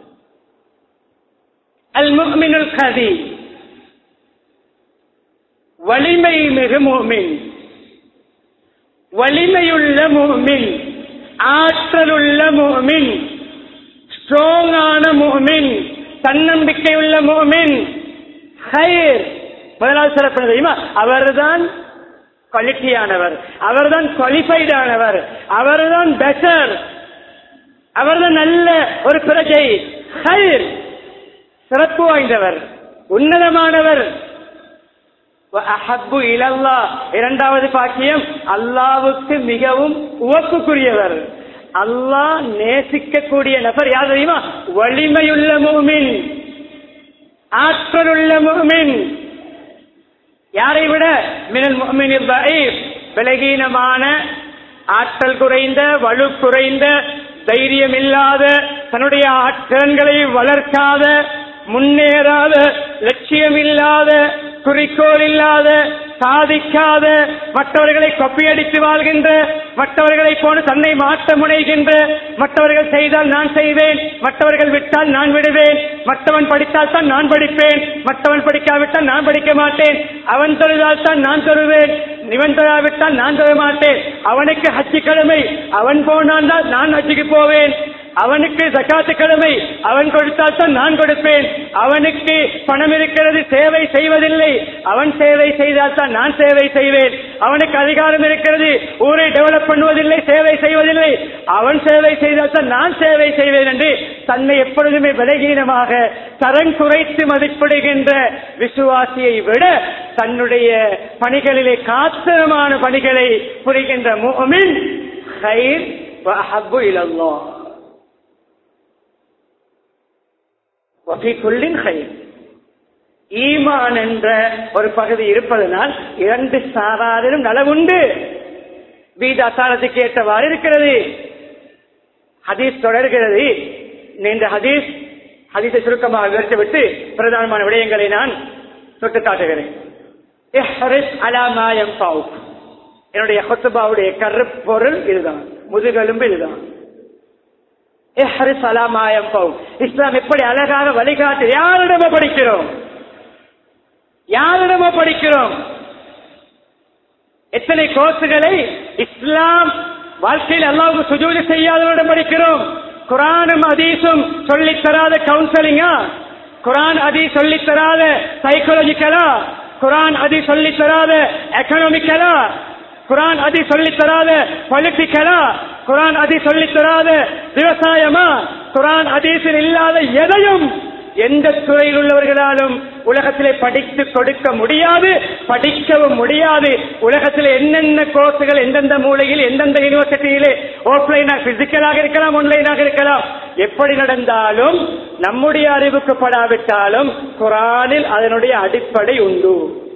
அல் முஹ்மினுல் கதி வலிமை மிகு முஹ்மின் வலிமையுள்ள முஹ்மின் ஆற்றலுள்ள முஹ்மின் ஸ்ட்ராங்கான முஹ்மின் தன்னம்பிக்கையுள்ள முஹ்மின் ஹைர் முதலாவது சிறப்பு தெரியுமா அவர்தான் குவாலிட்டியானவர் அவர்தான் குவாலிஃபைட் ஆனவர் அவர்தான் பெட்டர் அவர்தான் நல்ல ஒரு பிரஜை ஹைர் சிறப்பு வாய்ந்தவர் உன்னதமானவர் அஹப்பு இலல்லா இரண்டாவது பாக்கியம் அல்லாவுக்கு மிகவும் உவப்புக்குரியவர் அல்லாஹ் நேசிக்கக்கூடிய நபர் யார் தெரியுமா வலிமையுள்ள மூமின் ஆற்றலுள்ள மூமின் யாரை விட மினல் முஃமினில் தஈஃப் விலகீனமான ஆற்றல் குறைந்த வலு குறைந்த தைரியம் இல்லாத தன்னுடைய திறன்களை வளர்க்காத முன்னேறாத லட்சியம் இல்லாத குறிக்கோள் இல்லாத சாதிக்காத மற்றவர்களை கொப்பியடித்து வாழ்கின்ற மற்றவர்களை போல தன்னை மாற்ற முனைகின்ற மற்றவர்கள் செய்தால் நான் செய்வேன் மற்றவர்கள் விட்டால் நான் விடுவேன் மற்றவன் படித்தால் தான் நான் படிப்பேன் மற்றவன் படிக்காவிட்டால் நான் படிக்க மாட்டேன் அவன் தொழுதால் தான் நான் தொழுவேன் இவன் தொழாவிட்டால் நான் தொழ மாட்டேன் அவனுக்கு ஹஜ்ஜி கடமை அவன் போனால் தான் நான் ஹஜ்ஜிக்கு போவேன் அவனுக்கு ஜக்காத்து கடமை அவன் கொடுத்தால் தான் நான் கொடுப்பேன் அவனுக்கு பணம் இருக்கிறது சேவை செய்வதில்லை அவன் சேவை செய்தால் தான் நான் சேவை செய்வேன் அவனுக்கு அதிகாரம் இருக்கிறது ஊரை டெவலப் பண்ணுவதில்லை சேவை செய்வதில்லை அவன் சேவை செய்தால் தான் நான் சேவை செய்வேன் என்று தன்னை எப்பொழுதுமே விலகீனமாக தரம் குறைத்து மதிப்பிடுகின்ற விசுவாசியை விட தன்னுடைய பணிகளிலே காத்திரமான பணிகளை புரிகின்ற முகமின் خير وأحب إلى الله وفي كل خير ஈமான் என்ற ஒரு பகுதி இருப்பதனால் இரண்டு சாராரிலும் நலவுண்டு வீத அசாரத்துக்கு ஏற்றவாறு இருக்கிறது ஹதீஸ் தொடர்கிறது இந்த ஹதீஸ் ஹதீஸை சுருக்கமாக விவரித்துவிட்டு பிரதானமான விடயங்களை நான் தொட்டு காட்டுகிறேன் இஹ்ரிஸ் அலா மா யன்ஃபவுக். என்னுடைய ஹொத்துபாவுடைய கருப்பொருள் இதுதான் முதுகெலும்பு இதுதான் இஹ்ரிஸ் அலா மா யன்ஃபவுக். இஸ்லாம் எப்படி அழகாக வழிகாட்டு யாரிடமோ படிக்கிறோம் யாரிடமோ படிக்கிறோம் எத்தனை கோர்ஸுகளை இஸ்லாம் வாழ்க்கையில் அல்லாவுக்கு சுஜூதி செய்யாதவரிடம் படிக்கிறோம் குரானும் அதீசும் சொல்லித் தராத கவுன்சிலிங்கா குரான் அதி சொல்லித் தராத சைக்காலஜிக்கலா குரான் அதி சொல்லித் தராத எக்கனாமிக்கலா குரான் அதி சொல்லித் தராத பொலிட்டிக்கலா குரான் அதி சொல்லித் தராத விவசாயமா குரான் அதீசில் இல்லாத எதையும் எந்த துறையில் உள்ளவர்களாலும் உலகத்திலே படித்து கொடுக்க முடியாது படிக்கவும் முடியாது உலகத்தில் என்னென்ன கோர்ஸுகள் எந்தெந்த மூலையில் எந்தெந்த யூனிவர்சிட்டியிலே ஆஃப்லைனாக பிசிக்கலாக இருக்கலாம் ஆன்லைனாக இருக்கலாம் எப்படி நடந்தாலும் நம்முடைய அறிவுக்கு படாவிட்டாலும் குரானில் அதனுடைய அடிப்படை உண்டு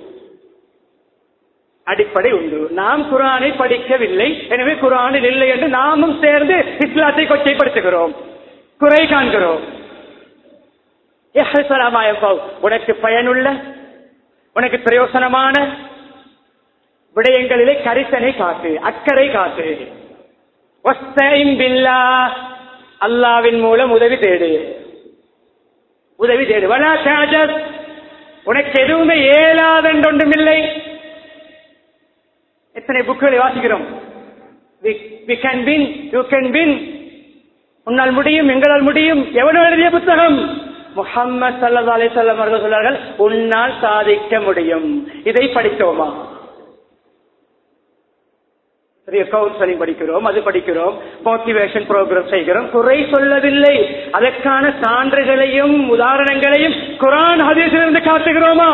அடிப்படை உண்டு நாம் குரானை படிக்கவில்லை எனவே குரானில் இல்லை என்று நாமும் சேர்ந்து இஸ்லாத்தை கொச்சைப்படுத்துகிறோம் குறை காண்கிறோம் இஹ்ரிசலாமாயப்பவ். உனக்கு பயனுள்ள உனக்கு பிரயோசனமான விடயங்களிலே கரிசனை காட்டு அக்கறை காட்டு வஸ்தைன் பில்லாஹ். அல்லாவின் மூலம் உதவி தேடு உதவி தேடு வலா தாஜஸ். உனக்கு எதுவுமே ஏலாதென்றொன்றுமில்லை எத்தனை புக்குகளை வாசிக்கிறோம் we can win you can win உன்னால் முடியும் எங்களால் முடியும் எவனோ எழுதிய புத்தகம் முஹம்மது சல்லா அலிசல்லம் அவர்கள் சொன்னார்கள் உன்னால் சாதிக்க முடியும் இதை படித்தோமா பெரிய கவுன்சிலிங் படிக்கிறோம் அது படிக்கிறோம் மோட்டிவேஷன் ப்ரோக்ராம் செய்கிறோம் குறை சொல்லவில்லை அதற்கான சான்றுகளையும் உதாரணங்களையும் குரான் ஹதீஸிலிருந்து காட்டுகிறோமா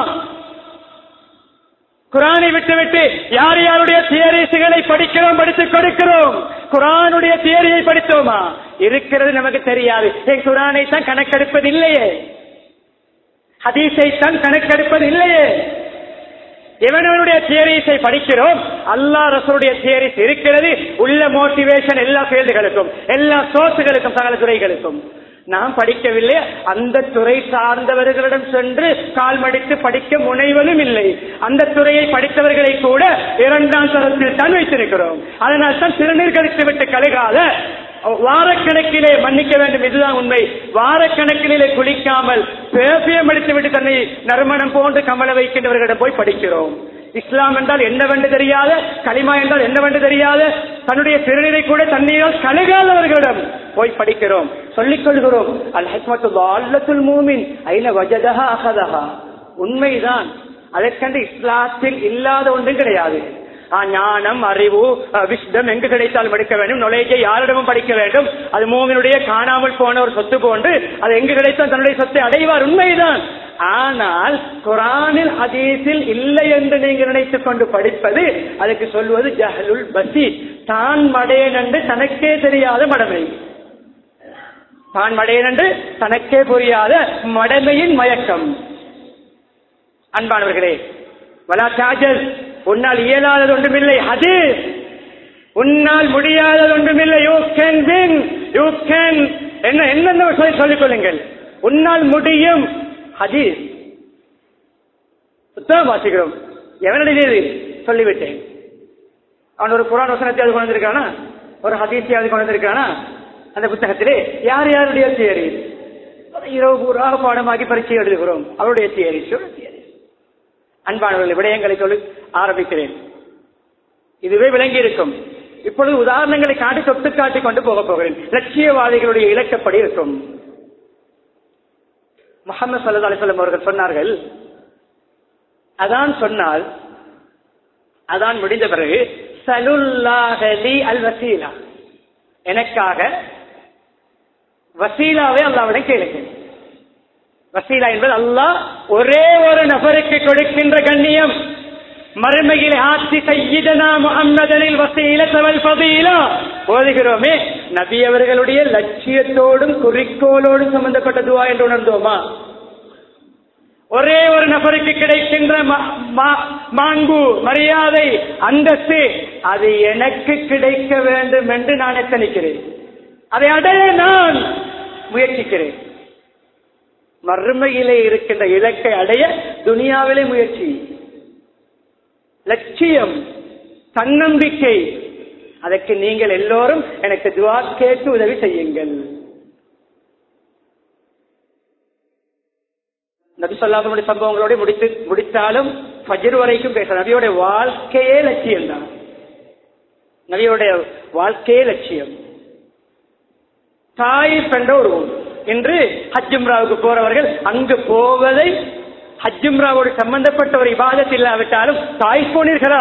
குரானை விட்டுவிட்டு யார் யாருடைய தியரிசுகளை படிக்கிறோம் படித்துக் கொடுக்கிறோம் குரானுடைய தியரியை படித்தோமா இருக்கிறது நமக்கு தெரியாது என் குரானை தான் கணக்கெடுப்பது இல்லையே ஹதீஸை தான் கணக்கெடுப்பது இல்லையே எவனவனுடைய தியரிஸை படிக்கிறோம் அல்லா ரசூலுடைய தியரிஸ் இருக்கிறது உள்ள மோட்டிவேஷன் எல்லா ஃபீல்டுகளுக்கும் எல்லா சோர்ஸுகளுக்கும் சகல துறைகளுக்கும் நாம் படிக்கவில்லை அந்த துறை சார்ந்தவர்களிடம் சென்று கால் மடித்து படிக்க முனைவதும் இல்லை அந்த துறையை படித்தவர்களை கூட இரண்டாம் தரத்தில் தான் வைத்திருக்கிறோம் அதனால் தான் சிறுநீர் கழித்து விட்டு கழுகாத வாரக்கணக்கிலே மன்னிக்க வேண்டும் இதுதான் உண்மை வாரக்கணக்கிலே குளிக்காமல் பேசியம் அடித்து விட்டு தன்னை நறுமணம் போன்று கமல வைக்கின்றவர்களிடம் போய் படிக்கிறோம் இஸ்லாம் என்றால் என்னவென்று தெரியாத களிமா என்றால் என்னவென்று தெரியாத தன்னுடைய சிறுநீரை கூட தண்ணீரால் கழுகாதவர்களிடம் போய் படிக்கிறோம் சொல்லிக் கொள்கிறோம் அல் ஹக்மத்து அல்லத்துல் மூமின் ஐன வஜதஹா அகதஹா உண்மைதான் அதற்கென்று இஸ்லாத்தில் இல்லாத ஒன்றும் கிடையாது ஆ, ஞானம் அறிவு விஷ்டம் எங்கு கிடைத்தாலும் படிக்க வேண்டும் நுழைஜை யாரிடமும் படிக்க வேண்டும் அது மூவினுடைய காணாமல் போன ஒரு சொத்து போன்று அது எங்கு கிடைத்தால் தன்னுடைய சொத்தை அடைவார் உண்மைதான் ஆனால் குரானில் ஹதீஸில் இல்லை என்று நீங்க நினைத்துக் கொண்டு படிப்பது அதுக்கு சொல்வது ஜஹலுல் பசி தான் மடையன் என்று தனக்கே தெரியாத மடமை தான் மடையன் என்று தனக்கே புரியாத மடமையின் மயக்கம் அன்பானவர்களே வலா சாஜல் உன்னால் இயலாதது ஒன்றுமில்லை அது உன்னால் முடியாதது ஒன்றுமில்லை you can win you can என்ன என்னென்ன சொல்லி சொல்லிக் கொள்ளுங்கள் உன்னால் முடியும் ஹதீஸ் புத்தகம் வாசிக்கிறோம் எவனடியது சொல்லிவிட்டேன் அவன் ஒரு குரான் வசனத்தை அது கொண்டு வந்திருக்கானா ஒரு ஹதீஸையாவது கொண்டு வந்திருக்கானா அந்த புத்தகத்திலே யார் யாருடைய தியரி இரவு பூரா பாடமாக்கி பரீட்சை எழுதுகிறோம் அவருடைய தியரி தியரி அன்பானவர்கள் விடயங்களை சொல்லி ஆரம்பிக்கிறேன் இதுவே விளங்கி இருக்கும் இப்பொழுது உதாரணங்களை காட்டி தொட்டு காட்டி கொண்டு போக போகிறேன் லட்சியவாதிகளுடைய இலக்கப்படி இருக்கும் முகமது சல்லா அலிஸ்லாம் அவர்கள் சொன்னார்கள் அதான் சொன்னால் அதான் முடிந்த பிறகு சலுல்லாஹலி அல் வசீலா எனக்காக வசீலாவை அல்லாவிடம் கேளுங்க வசீலா என்பது அல்லாஹ் ஒரே ஒரு நபருக்கு கொடுக்கின்ற கண்ணியம் மறுமையில் ஆட்சி செய்யதனா முகம்மதனில் வசீல தவல் பதீலா ஓதுகிறோமே நபி அவர்களுடைய லட்சியத்தோடும் குறிக்கோளோடும் சம்பந்தப்பட்ட துவா என்று உணர்ந்தோமா ஒரே ஒரு நபருக்கு கிடைக்கின்ற ம- மா- மாண்பு மரியாதை அந்தஸ்து அது எனக்கு கிடைக்க வேண்டும் என்று நான் எத்தனிக்கிறேன் அதை அடைய நான் முயற்சிக்கிறேன் மறுமையிலே இருக்கின்ற இலக்கை அடைய துனியாவிலே முயற்சி லட்சியம் தன்னம்பிக்கை அதற்கு நீங்கள் எல்லோரும் எனக்கு துவா கேட்டு உதவி செய்யுங்கள் நபி சொல்லாதனுடைய சம்பவங்களோட முடித்து முடித்தாலும் ஃபஜ்ர் வரைக்கும் பேச நபியோட வாழ்க்கையே லட்சியம் தான் நபியோடைய வாழ்க்கையே லட்சியம் தாயிப் என்ற ஒரு ஊர் இன்று ஹஜ்ஜும்ராவுக்கு போறவர்கள் அங்கு போவதை ஹஜ்ஜும்ராவோடு சம்பந்தப்பட்ட ஒரு இபாதத் இல்லாவிட்டாலும் தாய் போனீர்களா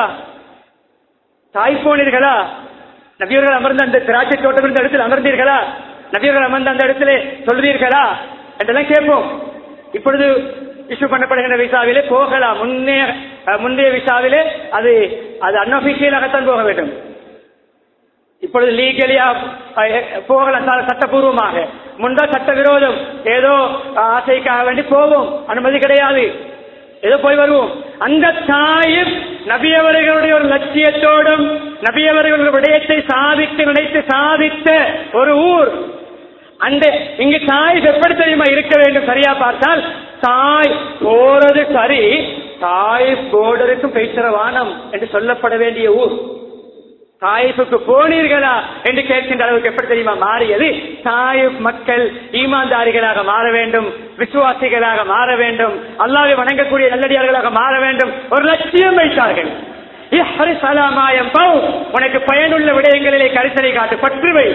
தாய் போனீர்களா நபியர்கள் அமர்ந்த அந்த திராட்சை தோட்டம் இருந்த இடத்தில் அமர்ந்தீர்களா நபியர்கள் அமர்ந்த அந்த இடத்துல சொல்வீர்களா என்றெல்லாம் கேட்போம் இப்பொழுது இஷ்யூ பண்ணப்படுகின்ற விசாவிலே போகலாம் முன்னே அஹ், முந்தைய விசாவிலே அது அது அன்அபிஷியலாகத்தான் போக வேண்டும் இப்பொழுது லீகலியா போகலாம் ச- சட்டபூர்வமாக முன்பா சட்ட விரோதம் ஏதோ ஆசைக்காக வேண்டி போவோம் அனுமதி கிடையாது ஏதோ போய் வருவோம் அந்த தாயும் நபியவர்களுடைய ஒரு லட்சியத்தோடும் நபியவர்களுடைய விடயத்தை சாதித்து நினைத்து சாதித்த ஒரு ஊர் அந்த இங்கு தாய் எப்படி தெரியுமா இருக்க வேண்டும் சரியா பார்த்தால் தாய் போறது சரி தாய் போர்டருக்கும் பேசுற வானம் என்று சொல்லப்பட வேண்டிய ஊர் தாயிப்புக்கு போனீர்களா என்று கேட்கின்ற அளவுக்கு எப்படி தெரியுமா மாறியது தாயிப் மக்கள் ஈமான்தாரிகளாக மாற வேண்டும் விசுவாசிகளாக மாற வேண்டும் அல்லாவை வணங்கக்கூடிய நல்லடியார்களாக மாற வேண்டும் ஒரு லட்சியம் வைத்தார்கள் இஹ்ரி சலாமாயம் பவ். உனக்கு பயனுள்ள விடயங்களிலே கரிசனை காட்டு பற்று வை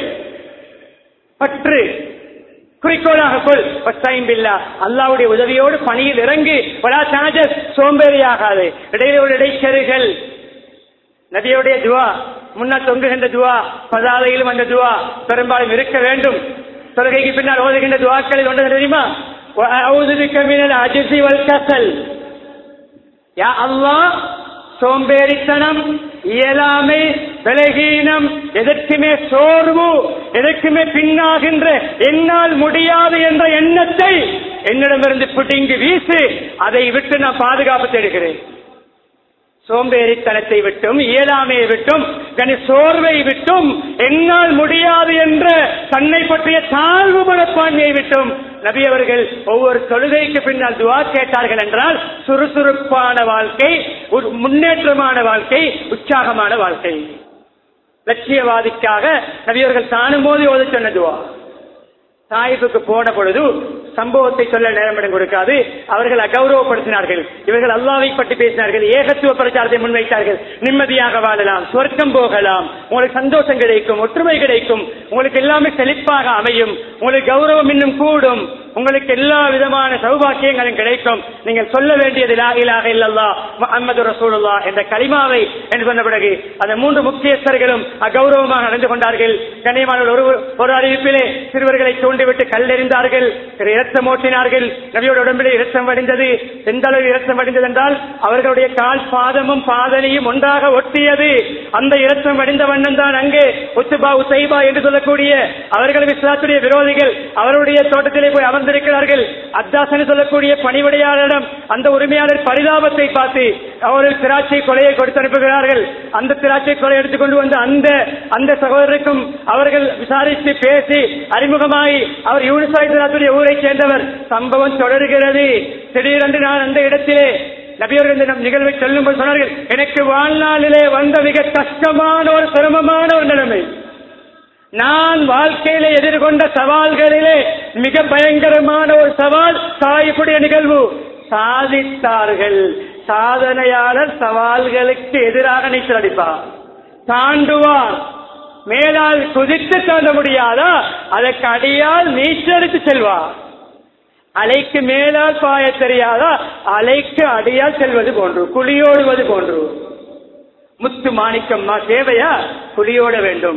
பற்று குறிக்கோளாக கொள் வஸ்தாயும் பில்லா அல்லாவுடைய உதவியோடு பணியில் இறங்கு வலா சாஜஸ் சோம்பேறியாகாது இடையோடு இடைச்செருகள் நபியுடைய துவா முன்னா தொங்குகின்ற துவா பதாதையிலும் அந்த துவா பெரும்பாலும் இருக்க வேண்டும் தொழுகைக்கு பின்னால் ஓதுகின்ற துவாக்களில் ஒன்று தெரியுமா وأعوذ بك من العجز والكسل யா அல்லாஹ் சோம்பேறித்தனம் இயலாமை பலகீனம் எதற்குமே சோர்வு எதற்குமே பின்னாகின்ற என்னால் முடியாது என்ற எண்ணத்தை என்னிடமிருந்து பிடுங்கி வீசு அதை விட்டு நான் பாதுகாப்பு தேடுகிறேன் சோம்பேறித்தனத்தை விட்டும் இயலாமையை விட்டும் கனி சோர்வை விட்டும் என்னால் முடியாது என்ற தன்னை பற்றிய தாழ்வு மனப்பான்மையை விட்டும் நபி அவர்கள் ஒவ்வொரு தொழுகைக்கு பின்னால் துவா கேட்டார்கள் என்றால் சுறுசுறுப்பான வாழ்க்கை ஒரு முன்னேற்றமான வாழ்க்கை உற்சாகமான வாழ்க்கை லட்சியவாதிக்காக நபியவர்கள் தானும் போது ஓத சொன்ன துவா தாயிப்புக்கு போன பொழுது சம்பவத்தை சொல்ல நேரமிடம் கொடுக்காது அவர்கள் அகௌரவப்படுத்தினார்கள் இவர்கள் அல்லாவை பற்றி பேசினார்கள் ஏகத்துவ பிரச்சாரத்தை முன்வைத்தார்கள் நிம்மதியாக வாழலாம் சொர்க்கம் போகலாம் உங்களுக்கு சந்தோஷம் கிடைக்கும் ஒற்றுமை கிடைக்கும் உங்களுக்கு எல்லாமே செழிப்பாக அமையும் உங்களுக்கு கௌரவம் இன்னும் கூடும் உங்களுக்கு எல்லா விதமான சௌபாக்கியங்களும் கிடைக்கும் நீங்கள் சொல்ல வேண்டியது லா இலாஹ இல்லல்லாஹ் முஹம்மது ரசூலுல்லாஹ் என்ற கலிமாவை என்று சொன்ன பிறகு அந்த மூன்று முக்கியஸ்தர்களும் அகௌரவமாக நடந்து கொண்டார்கள் கண்ணியமான ஒரு ஒரு அறிவிப்பிலே சிறுவர்களை தூண்டிவிட்டு கல்லெறிந்தார்கள் சிறு இரத்தம் ஓட்டினார்கள் நபியோட உடம்பிலே இரத்தம் வடிந்தது எந்த அளவு இரத்தம் வடிந்தது என்றால் அவர்களுடைய கால் பாதமும் பாதனையும் ஒன்றாக ஒட்டியது அந்த இரத்தம் வடிந்த வண்ணம் தான் அங்கே உத்துபா உசைபா என்று சொல்லக்கூடிய அவர்கள் இஸ்லாத்துடைய விரோதிகள் அவருடைய தோட்டத்திலே போய் அமர்ந்திருக்கிறார்கள் அத்தாசன் சொல்லக்கூடிய பணிவிடையாளரிடம் அந்த உரிமையாளர் பரிதாபத்தை பார்த்து அவர்கள் திராட்சை கொலையை கொடுத்து அனுப்புகிறார்கள் அந்த திராட்சை கொலை எடுத்துக்கொண்டு வந்து அந்த அந்த சகோதரருக்கும் அவர்கள் விசாரித்து பேசி அறிமுகமாகி அவர் யூனிசாய்த்துடைய ஊரை சேர்ந்தவர் சம்பவம் தொடர்கிறது திடீரென்று நான் அந்த இடத்திலே நபியர்கள் இந்த நம் நிகழ்வை சொல்லும்போது சொன்னார்கள் எனக்கு வாழ்நாளிலே வந்த மிக கஷ்டமான ஒரு சிரமமான ஒரு நிலைமை நான் வாழ்க்கையில எதிர்கொண்ட சவால்களிலே மிக பயங்கரமான ஒரு சவால் தாய்ப்புடைய நிகழ்வு சாதித்தார்கள் சாதனையாளர் சவால்களுக்கு எதிராக நீச்சல் அடிப்பார் தாண்டுவார் மேலால் குதித்து தாண்ட முடியாதா அதற்கு அடியால் நீச்சல் அடித்து செல்வார் அலைக்கு மேலால் பாய தெரியாதா அலைக்கு அடியால் செல்வது போன்று குழியோடுவது போன்று முத்து மாணிக்கம்மா தேவையா குழியோட வேண்டும்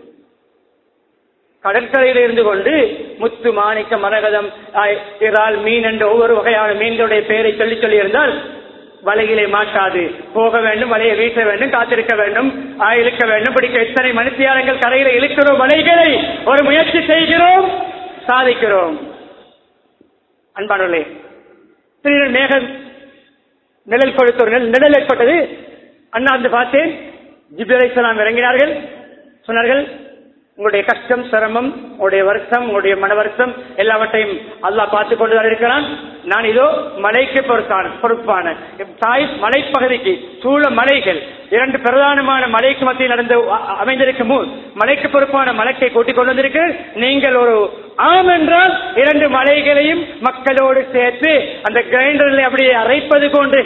கடற்கரையில் இருந்து கொண்டு முத்து மாணிக்க மரகதம் ஆய், இறால் மீன் என்ற ஒவ்வொரு வகையான மீன்களுடைய பெயரை சொல்லி சொல்லி இருந்தால் வலையிலே மாட்டாது போக வேண்டும் வலையை வீச வேண்டும் காத்திருக்க வேண்டும் ஆ, இழுக்க வேண்டும் பிடிக்க எத்தனை மனுஷியாரங்கள் கரையில இழுக்கிறோம் வலைகளை ஒரு முயற்சி செய்கிறோம் சாதிக்கிறோம் அன்பானவர்களே திடீரென மேகம் நிழல் கொடுத்த ஒரு நிழல் நிழல் ஏற்பட்டது அண்ணாந்து பார்த்தேன் ஜிப்ரேலாம் இறங்கினார்கள் சொன்னார்கள் உங்களுடைய கஷ்டம் சிரமம் உங்களுடைய வருத்தம் உங்களுடைய மன வருத்தம் எல்லாவற்றையும் அல்லாஹ் பார்த்து கொண்டு தான் இருக்கிறான் நான் இதோ மலைக்கு பொறுத்தான பொறுப்பான தாய் மலைப்பகுதிக்கு சூழ மலைகள் இரண்டு பிரதானமான மலைக்கு மத்தியில் நடந்த அ- அமைந்திருக்கும் ஊர் மலைக்கு பொறுப்பான மலைக்கை கூட்டிக் கொண்டு வந்திருக்கிறேன் நீங்கள் ஒரு ஆம் என்றால் இரண்டு மலைகளையும் மக்களோடு சேர்த்து அந்த கிரைண்டரில் அப்படியே அரைப்பது போன்று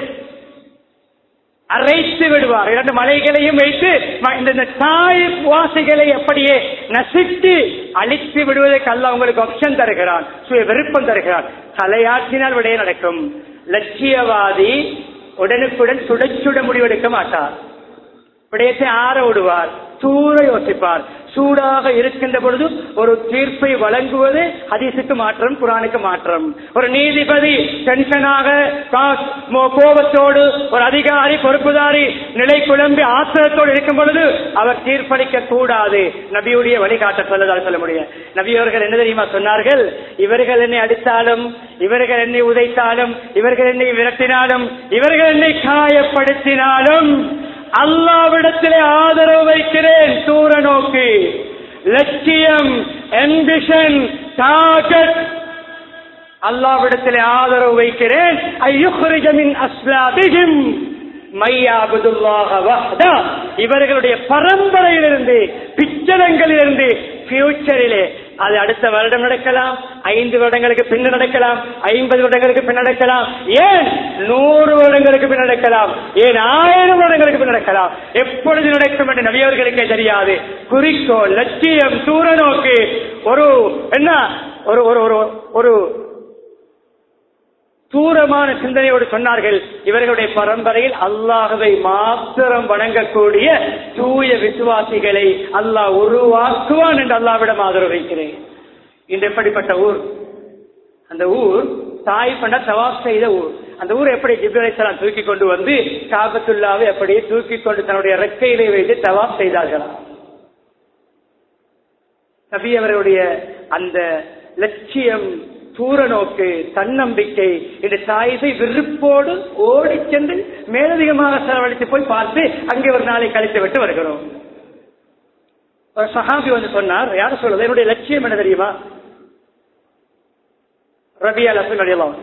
அரைத்து விடுவார் இரண்டு மலைகளையும் வைத்து ம- இந்த இந்த தாய் வாசிகளை அப்படியே நசுக்கி அழித்து விடுவதற்கு அல்ல உங்களுக்கு ஆப்ஷன் தருகிறான் சுய விருப்பம் தருகிறான் தலையாற்றினால் விடைய நடக்கும் லட்சியவாதி உடனுக்குடன் சுட சுட முடிவெடுக்க மாட்டார் விடயத்தை ஆற விடுவார் தூர யோசிப்பார் சூடாக இருக்கின்ற பொழுது ஒரு தீர்ப்பை வழங்குவது ஹதீஸுக்கு மாற்றம் குரானுக்கு மாற்றம் ஒரு நீதிபதி டென்ஷனாக கா- மோ- கோபத்தோடு ஒரு அதிகாரி பொறுப்புதாரி நிலை குழம்பி ஆத்திரத்தோடு இருக்கும் பொழுது அவர் தீர்ப்பளிக்க கூடாது நபியுடைய வழிகாட்ட சொல்லதால் சொல்ல முடியும் நபி அவர்கள் என்ன தெரியுமா சொன்னார்கள் இவர்கள் என்னை அடித்தாலும் இவர்கள் என்னை உதைத்தாலும் இவர்கள் என்னை விரட்டினாலும் இவர்கள் என்னை காயப்படுத்தினாலும் அல்லாவிடத்திலே ஆதரவு வைக்கிறேன் தூர நோக்கு லட்சியம் எம்பிஷன் டார்கெட் அல்லாவிடத்திலே ஆதரவு வைக்கிறேன் ஐயுஹ்ரிஜ மின் அஸ்லாபிஹிம் மையாபுதுல்லாஹ வஹ்தா இவர்களுடைய பரம்பரையிலிருந்து பிச்சரங்களிலிருந்து ஃபியூச்சரிலே அது அடுத்த வருடம் நடக்கலாம் ஐந்து வருடங்களுக்கு பின் நடக்கலாம் ஐம்பது வருடங்களுக்கு பின் நடக்கலாம் ஏன் நூறு வருடங்களுக்கு பின் நடக்கலாம் ஏன் ஆயிரம் வருடங்களுக்கு பின் நடக்கலாம் எப்பொழுது நடக்கும் என்று நபியவர்களுக்கே தெரியாது குறிக்கோள் லட்சியம் தூர நோக்கு ஒரு என்ன ஒரு ஒரு ஒரு ஒரு தூரமான சிந்தனையோடு சொன்னார்கள் இவர்களுடைய பரம்பரையில் அல்லாஹவை மாத்திரம் வணங்கக்கூடிய தூய விசுவாசிகளை அல்லாஹ் உருவாக்குவான் என்று அல்லாவிடம் ஆதரவு வைக்கிறேன் இன்று எப்படிப்பட்ட ஊர் அந்த ஊர் தாய் பண்ண தவாப் செய்த ஊர் அந்த ஊர் எப்படி ஜிப்ரேசலாம் தூக்கி கொண்டு வந்து காபத்துல்லாவை அப்படியே தூக்கி கொண்டு தன்னுடைய ரெக்கையிலே வைத்து தவாப் செய்தார்களாம் நபி அவருடைய அந்த லட்சியம் தூர நோக்கு தன்னம்பிக்கை இந்த தாய்ஸை விருப்போடு ஓடி சென்று மேலதிகமாக செலவழித்து போய் பார்த்து அங்கே ஒரு நாளை கழித்து விட்டு வருகிறோம் ஒரு சஹாபி வந்து சொன்னார் யார் சொல்றது என்னுடைய லட்சியம் என்ன தெரியுமா ரபியா லசன் அடையலாம்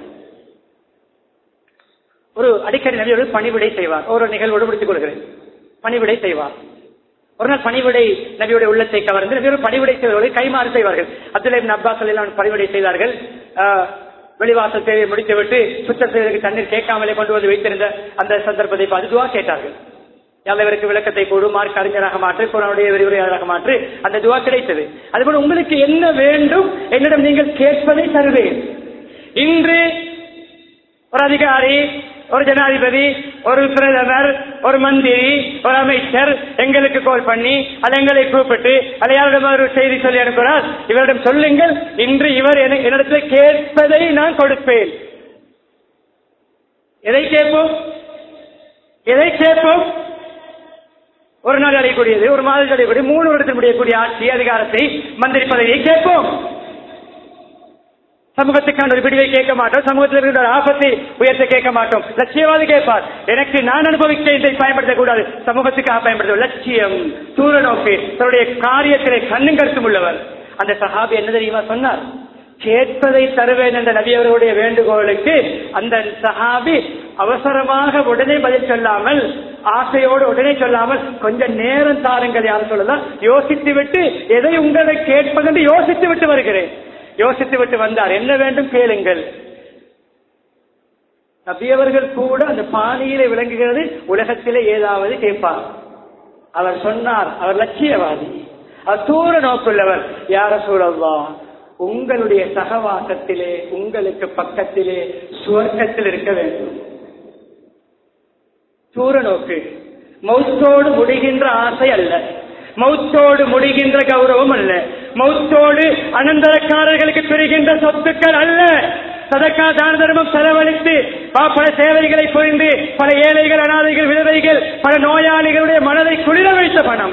ஒரு அடிக்கடி நபியோடு பணிவிடை செய்வார் ஒரு நிகழ்வோடு முடித்துக் கொள்கிறேன் பணிவிடை செய்வார் ஒரு நாள் பணிவிடை நபியுடைய உள்ளத்தை கவர்ந்து நபியோடு பணிவிடை செய்வர்கள் கைமாறு செய்வார்கள் அப்துல்லா அப்பாஸ் எல்லாம் பணிவிடை செய்தார்கள் ஆஹ், வெளிவாசல் தேவையை முடித்துவிட்டு சுத்தம் செய்வதற்கு தண்ணீர் கேட்காமலே கொண்டு வந்து வைத்திருந்த அந்த சந்தர்ப்பத்தை பார்த்து துவா கேட்டார்கள் இவருக்கு விளக்கத்தை கொடு மார்க் அறிஞராக மாற்று குரானுடைய விரிவுரையாளராக மாற்று அந்த துவா கிடைத்தது அதுபோல உங்களுக்கு என்ன வேண்டும் என்னிடம் நீங்கள் கேட்பதை தருவேன் இன்று ஒரு அதிகாரி ஒரு ஜனாதிபதி ஒரு பிரதமர் ஒரு மந்திரி ஒரு அமைச்சர் எங்களுக்கு கால் பண்ணி அது எங்களை கூப்பிட்டு அதை யாரிடம் ஒரு செய்தி சொல்லி அனுப்புகிறார் இவரிடம் சொல்லுங்கள் இன்று இவர் என- என்னிடத்தில் கேட்பதை நான் கொடுப்பேன் எதை கேட்போம் எதை கேட்போம் ஒரு நாள் அடையக்கூடியது ஒரு மாதம் அடையக்கூடிய மூணு வருடத்தில் முடியக்கூடிய ஆட்சி அதிகாரத்தை மந்திரி பதவியை கேட்போம் சமூகத்துக்கான ஒரு விடிவை கேட்க மாட்டோம் சமூகத்தில் இருக்கிற ஒரு ஆபத்தை உயர்த்த கேட்க மாட்டோம் லட்சியவாதி கேட்பார் எனக்கு நான் அனுபவிக்க இதை பயன்படுத்தக்கூடாது சமூகத்துக்காக பயன்படுத்த லட்சியம் தூர நோக்கு தன்னுடைய காரியத்திலே கண்ணும் கருத்தும் உள்ளவர் அந்த சஹாபி என்ன தெரியுமா சொன்னார் கேட்பதை தருவேன் என்ற நபி அவர்களுடைய வேண்டுகோளுக்கு அந்த சஹாபி அவசரமாக உடனே பதில் சொல்லாமல் ஆசையோடு உடனே சொல்லாமல் கொஞ்சம் நேரம் தாருங்கள் யாரும் சொல்லலாம் யோசித்து விட்டு எதை உங்களை கேட்பது என்று யோசித்து விட்டு வருகிறேன் யோசித்து விட்டு வந்தார் என்ன வேண்டும் கேளுங்கள் நபியவர்கள் கூட அந்த பாணியிலே விளங்குகிறது உலகத்திலே ஏதாவது கேட்பார் அவர் சொன்னார் அவர் லட்சியவாதி அவர் தூர நோக்குள்ளவர் யார சூழல்வா உங்களுடைய சகவாசத்திலே உங்களுக்கு பக்கத்திலே சுவர்க்கத்தில் இருக்க வேண்டும் தூர நோக்கு மௌத்தோடு முடிகின்ற ஆசை அல்ல மௌத்தோடு முடிகின்ற கௌரவம் அல்ல மௌத்தோடு அனந்தரக்காரர்களுக்கு பெறுகின்ற சொத்துக்கள் அல்ல சதக்கா தான தர்மம் செலவழித்து ப- பல சேவைகளை புரிந்து பல ஏழைகள் அனாதைகள் விதவைகள் பல நோயாளிகளுடைய மனதை குளிர வைத்த பணம்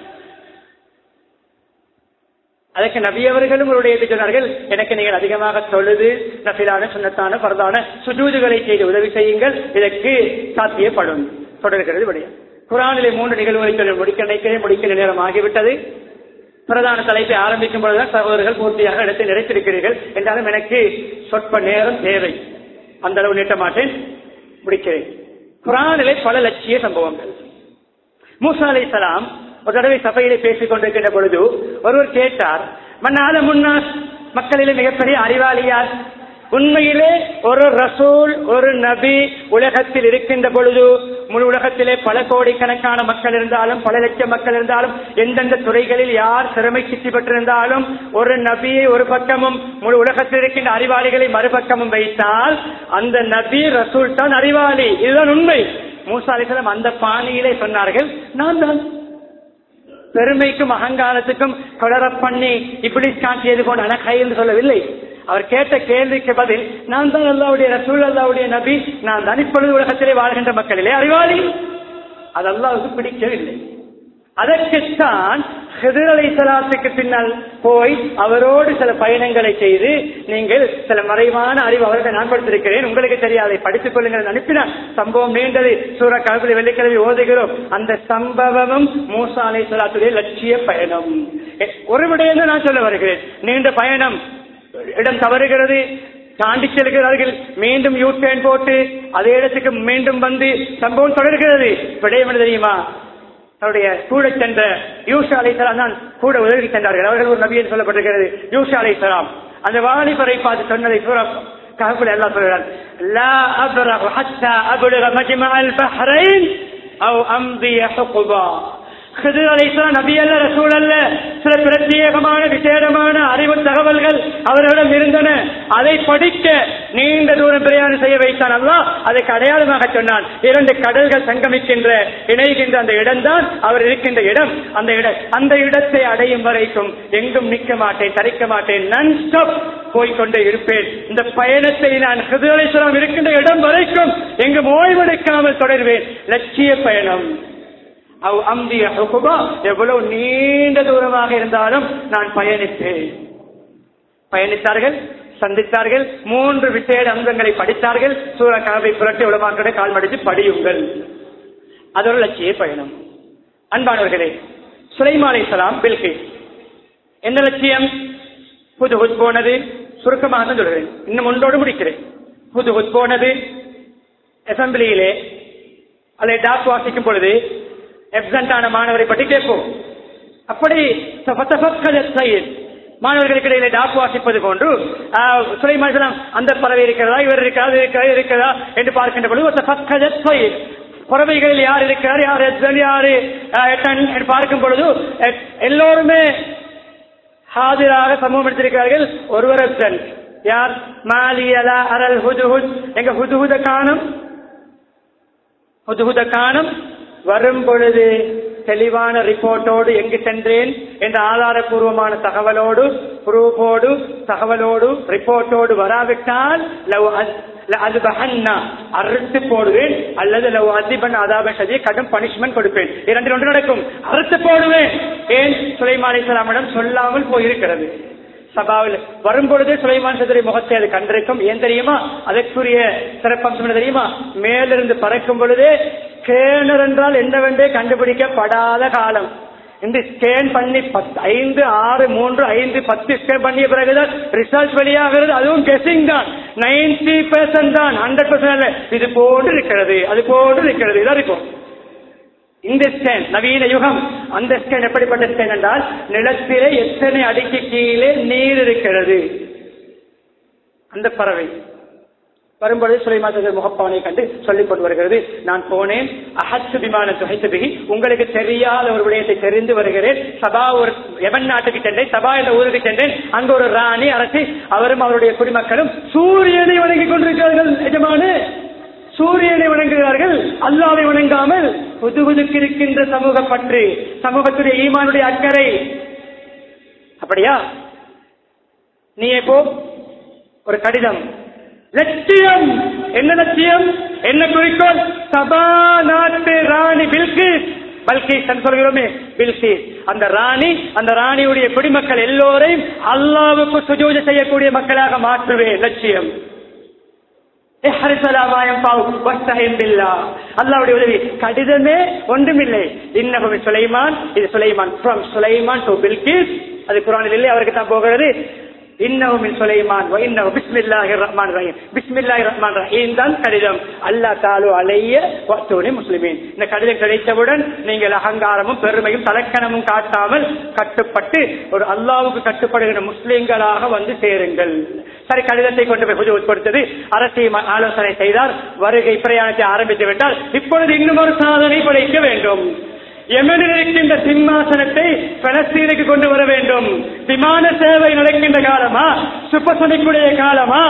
அதற்கு நபியவர்களும் உங்களுடைய எதிர்த்து சொன்னார்கள் எனக்கு நீங்கள் அதிகமாக தொழுது நபிலான சுண்ணத்தான பரதான சுஜூதுகளை செய்து உதவி செய்யுங்கள் இதற்கு சாத்தியப்படும் தொடர்கிறது விடயம் குரானிலே மூன்று நிகழ்வுகளை சொல்லி முடிக்க நினைக்கிறேன் முடிக்க நேரம் ஆகிவிட்டது பிரதான தலைப்பை ஆரம்பிக்கும் பொழுதுதான் சகோதரர்கள் பூர்த்தியாக இடத்தை நிறைத்திருக்கிறீர்கள் என்றாலும் எனக்கு சொற்ப நேரம் தேவை அந்த அளவு நீட்ட மாட்டேன் முடிக்கிறேன் குரானிலே பல லட்சிய சம்பவங்கள் மூசா அலை சலாம் ஒரு தடவை சபையிலே பேசிக் கொண்டிருக்கின்ற பொழுது ஒருவர் கேட்டார் மன்னால முன்னாஸ் மக்களிலே மிகப்பெரிய அறிவாளியார் உண்மையிலே ஒரு ரசூல் ஒரு நபி உலகத்தில் இருக்கின்ற பொழுது முழு உலகத்திலே பல கோடிக்கணக்கான மக்கள் இருந்தாலும் பல லட்சம் மக்கள் இருந்தாலும் எந்தெந்த துறைகளில் யார் திறமை சித்தி பெற்றிருந்தாலும் ஒரு நபியை ஒரு பக்கமும் முழு உலகத்தில் இருக்கின்ற அறிவாளிகளை மறுபக்கமும் வைத்தால் அந்த நபி ரசூல் தான் அறிவாளி இதுதான் உண்மை மூசா அலிசலம் அந்த பாணியிலே சொன்னார்கள் நான் தான் பெருமைக்கும் அகங்காரத்துக்கும் தொடர பண்ணி இப்படி காட்டியது போன்ற அனகை என்று சொல்லவில்லை அவர் கேட்ட கேள்விக்கு பதில் நான் தான் அல்லாவுடைய ரசூல் அல்லாவுடைய நபி நான் தான் இப்பொழுது உலகத்திலே வாழ்கின்ற மக்களிலே அறிவாளி அது அல்லாவுக்கு பிடிக்கவில்லை அதற்குத்தான் ஹிதர் அலை சலாத்துக்கு பின்னால் போய் அவரோடு சில பயணங்களை செய்து நீங்கள் சில மறைவான அறிவு அவர்களை நான் படித்திருக்கிறேன் உங்களுக்கு தெரியாதை படித்துக் கொள்ளுங்கள் என்று அனுப்பினார் சம்பவம் நீண்டது சூர கலப்பில் வெள்ளிக்கிழமை ஓதுகிறோம் அந்த சம்பவமும் மூசா அலை சலாத்துடைய லட்சிய பயணம் எ- ஒரு விடயம் தான் நான் சொல்ல வருகிறேன் நீண்ட பயணம் இடம் தவறுகிறது தாண்டி செல்கிறார்கள் மீண்டும் யூ டேன் போட்டு அதே இடத்துக்கு மீண்டும் வந்து சம்பவம் தொடர்கிறது விடயம் என்ன தெரியுமா தன்னுடைய கூட சென்ற யூஷா அலைசலாம் தான் கூட உதவி சென்றார்கள் அவர்கள் ஒரு நபி என்று சொல்லப்பட்டிருக்கிறது யூஷா அலைசலாம் அந்த வாலிபரை பார்த்து சொன்னதை சூரா கஹஃபில் எல்லாம் சொல்கிறார் லா அப்ரஹு ஹத்தா அப்லுக மஜ்மஅ அல்-பஹ்ரைன் அவ் அம்திய ஹுகுபா ஹிதர் அலைஹிஸ்ஸலாம் நபி அல்ல ரசூல் அல்ல சில பிரத்யேகமான விசேடமான அறிவு தகவல்கள் அவர்களிடம் இருந்தன அதை படிக்க நீண்ட தூரம் பிரயாணம் செய்ய வைத்தான் அல்லாஹ் அதற்கு அடையாளமாக சொன்னான் இரண்டு கடல்கள் சங்கமிக்கின்ற இணைகின்ற அந்த இடம்தான் அவர் இருக்கின்ற இடம் அந்த இடம் அந்த இடத்தை அடையும் வரைக்கும் எங்கும் நிற்க மாட்டேன் தரிக்க மாட்டேன் நன் ஸ்டாப் போய்கொண்டே இருப்பேன் இந்த பயணத்தை நான் ஹிதர் அலைஹிஸ்ஸலாம் இருக்கின்ற இடம் வரைக்கும் எங்கும் ஓய்வெடுக்காமல் தொடர்வேன் லட்சிய பயணம் அவ் அம்பிய ஹுகுபா எவ்வளவு நீண்ட தூரமாக இருந்தாலும் நான் பயணித்தேன் பயணித்தார்கள் சந்தித்தார்கள் மூன்று விசேட அங்கங்களை படித்தார்கள் சூர கனவை புரட்டி உலமாக்களை கால் மடித்து படியுங்கள் அது ஒரு லட்சிய பயணம் அன்பானவர்களே சுலைமாலை சலாம் பில்கி என்ன லட்சியம் புது ஹுத் போனது சுருக்கமாக தான் சொல்கிறேன் இன்னும் ஒன்றோடு முடிக்கிறேன் புது ஹுத் போனது அசம்பிளியிலே அதை டாக் வாசிக்கும் பொழுது எப்சன்ட் ஆன மாணவரை பற்றி கேட்போம் அப்படி ஃபதஃபக்கத ஸைத். மாணவர்களுக்கு இடையிலே டாக் வாசிப்பது போன்று ஆஹ், சுலைமான் ஸலாம் அந்த பறவை இருக்கிறதா இவர் இருக்கிறதா இது இருக்கிறதா இருக்கிறதா என்று பார்க்கின்ற பொழுது ஃபதஃபக்கத ஸைத். புறவைகளில் யார் இருக்கிறார் யார் எத்தன் யாரு அஹ், எட்டன் என்று பார்க்கும் பொழுது எ- எல்லோருமே ஹாதிராக சமூகம் எடுத்திருக்கிறார்கள் ஒருவர் எத்தன் யார் மாலியலா அரல் ஹுதுஹுத் எங்க ஹுதுஹுத காணும் ஹுதுஹுத காணும் வரும் பொழுது தெளிவான ரிப்போர்ட்டோடு எங்கு சென்றேன் என்ற ஆதாரபூர்வமான தகவலோடு ப்ரூஃபோடு தகவலோடு ரிப்போர்ட்டோடு வராவிட்டால் லவ் அஸ்- ல- அதுபஹன்னா, அறுத்து போடுவேன் அல்லது லவ் அதிபன் அதாபன் சதியை கடும் பனிஷ்மெண்ட் கொடுப்பேன் இரண்டு ஒன்று நடக்கும் அறுத்து போடுவேன் ஏன் சுலைமான் இஸ்லாமிடம் சொல்லாமல் போயிருக்கிறது சபாவில் வரும்பொழுது சுலைமான் சதுரை முகத்தை அது கண்டிருக்கும் ஏன் தெரியுமா அதற்குரிய சிறப்பம்சம் என்ன தெரியுமா மேலிருந்து பறக்கும் பொழுதே ஸ்கேனர் என்றால் என்னவென்றே கண்டுபிடிக்கப்படாத காலம் இந்த ஸ்கேன் பண்ணி பத்து ஐந்து ஆறு மூன்று ஐந்து பத்து ஸ்கேன் பண்ணிய பிறகுதான் ரிசல்ட் வெளியாகிறது அதுவும் கெஸிங் தான் நைன்டி பெர்சன்ட் தான் ஹண்ட்ரட் பெர்சன்ட் இது போன்று இருக்கிறது அது போன்று இருக்கிறது இதான் இருக்கும் இந்த ஸ்கேன் நவீன யுகம் அந்த ஸ்கேன் எப்படிப்பட்ட ஸ்கேன் என்றால் நிலத்திலே எத்தனை அடிக்கு கீழே நீர் இருக்கிறது அந்த பறவை வரும்பொழுது சுலைமாசர் முகப்பானை கண்டு சொல்லிக் கொண்டு வருகிறது நான் போனேன் அஹத்து விமான துகைத்துபிகி உங்களுக்கு தெரியாத ஒரு விடயத்தை தெரிந்து வருகிறேன் சபா ஒரு எவன் நாட்டுக்கு சென்றேன் சபா என்ற ஊருக்கு சென்றேன் அங்கு ஒரு ராணி அரசி அவரும் அவருடைய குடிமக்களும் சூரியனை வணங்கிக் கொண்டிருக்கிறார்கள் எஜமானு சூரியனை வணங்குகிறார்கள் அல்லாவை வணங்காமல் புதுகுதுக்கு இருக்கின்ற சமூக பற்று சமூகத்துடைய ஈமானுடைய அக்கறை அப்படியா நீ போ ஒரு கடிதம் லட்சியம் என்ன லட்சியம் என்ன குறிக்கோள் சபா நாட்டு ராணி பில்கிஸ் பல்கீஸ் என்று சொல்கிறோமே பில்கிஸ் அந்த ராணி அந்த ராணியுடைய குடிமக்கள் எல்லோரையும் அல்லாவுக்கு சுஜூஜ செய்யக்கூடிய மக்களாக மாற்றுவேன் லட்சியம் அல்லாவுடைய உதவி கடிதமே ஒன்றுமில்லை இன்னகும் சுலைமான் இது சுலைமான் ஃப்ரம் சுலைமான் டு பில்கிஸ் அது குரானில் இல்லை அவருக்கு தான் போகிறது இன்னவும் சுலைமான் இன்னவும் பிஸ்மில்லாஹி ரஹ்மான் ரஹீம் பிஸ்மில்லாஹி ரஹ்மான் ரஹீம் தான் கடிதம் அல்லா தாலு அலைய வத்தூனி முஸ்லிமீன் இந்த கடிதம் கிடைத்தவுடன் நீங்கள் அகங்காரமும் பெருமையும் தலக்கணமும் காட்டாமல் கட்டுப்பட்டு ஒரு அல்லாவுக்கு கட்டுப்படுகிற முஸ்லிம்களாக வந்து சேருங்கள் சரி கடிதத்தை கொண்டு போய் புது உட்படுத்தது அரசியல் ஆலோசனை செய்தார் வருகை பிரயாணத்தை ஆரம்பித்து விட்டால் இப்பொழுது இன்னும் ஒரு சாதனை படைக்க வேண்டும் எமனில் இருக்கின்ற சிம்மாசனத்தை பலஸ்தீனுக்கு கொண்டு வர வேண்டும் விமான சேவை நடக்கின்ற காலமா சுப்பசனிக்குடைய காலமா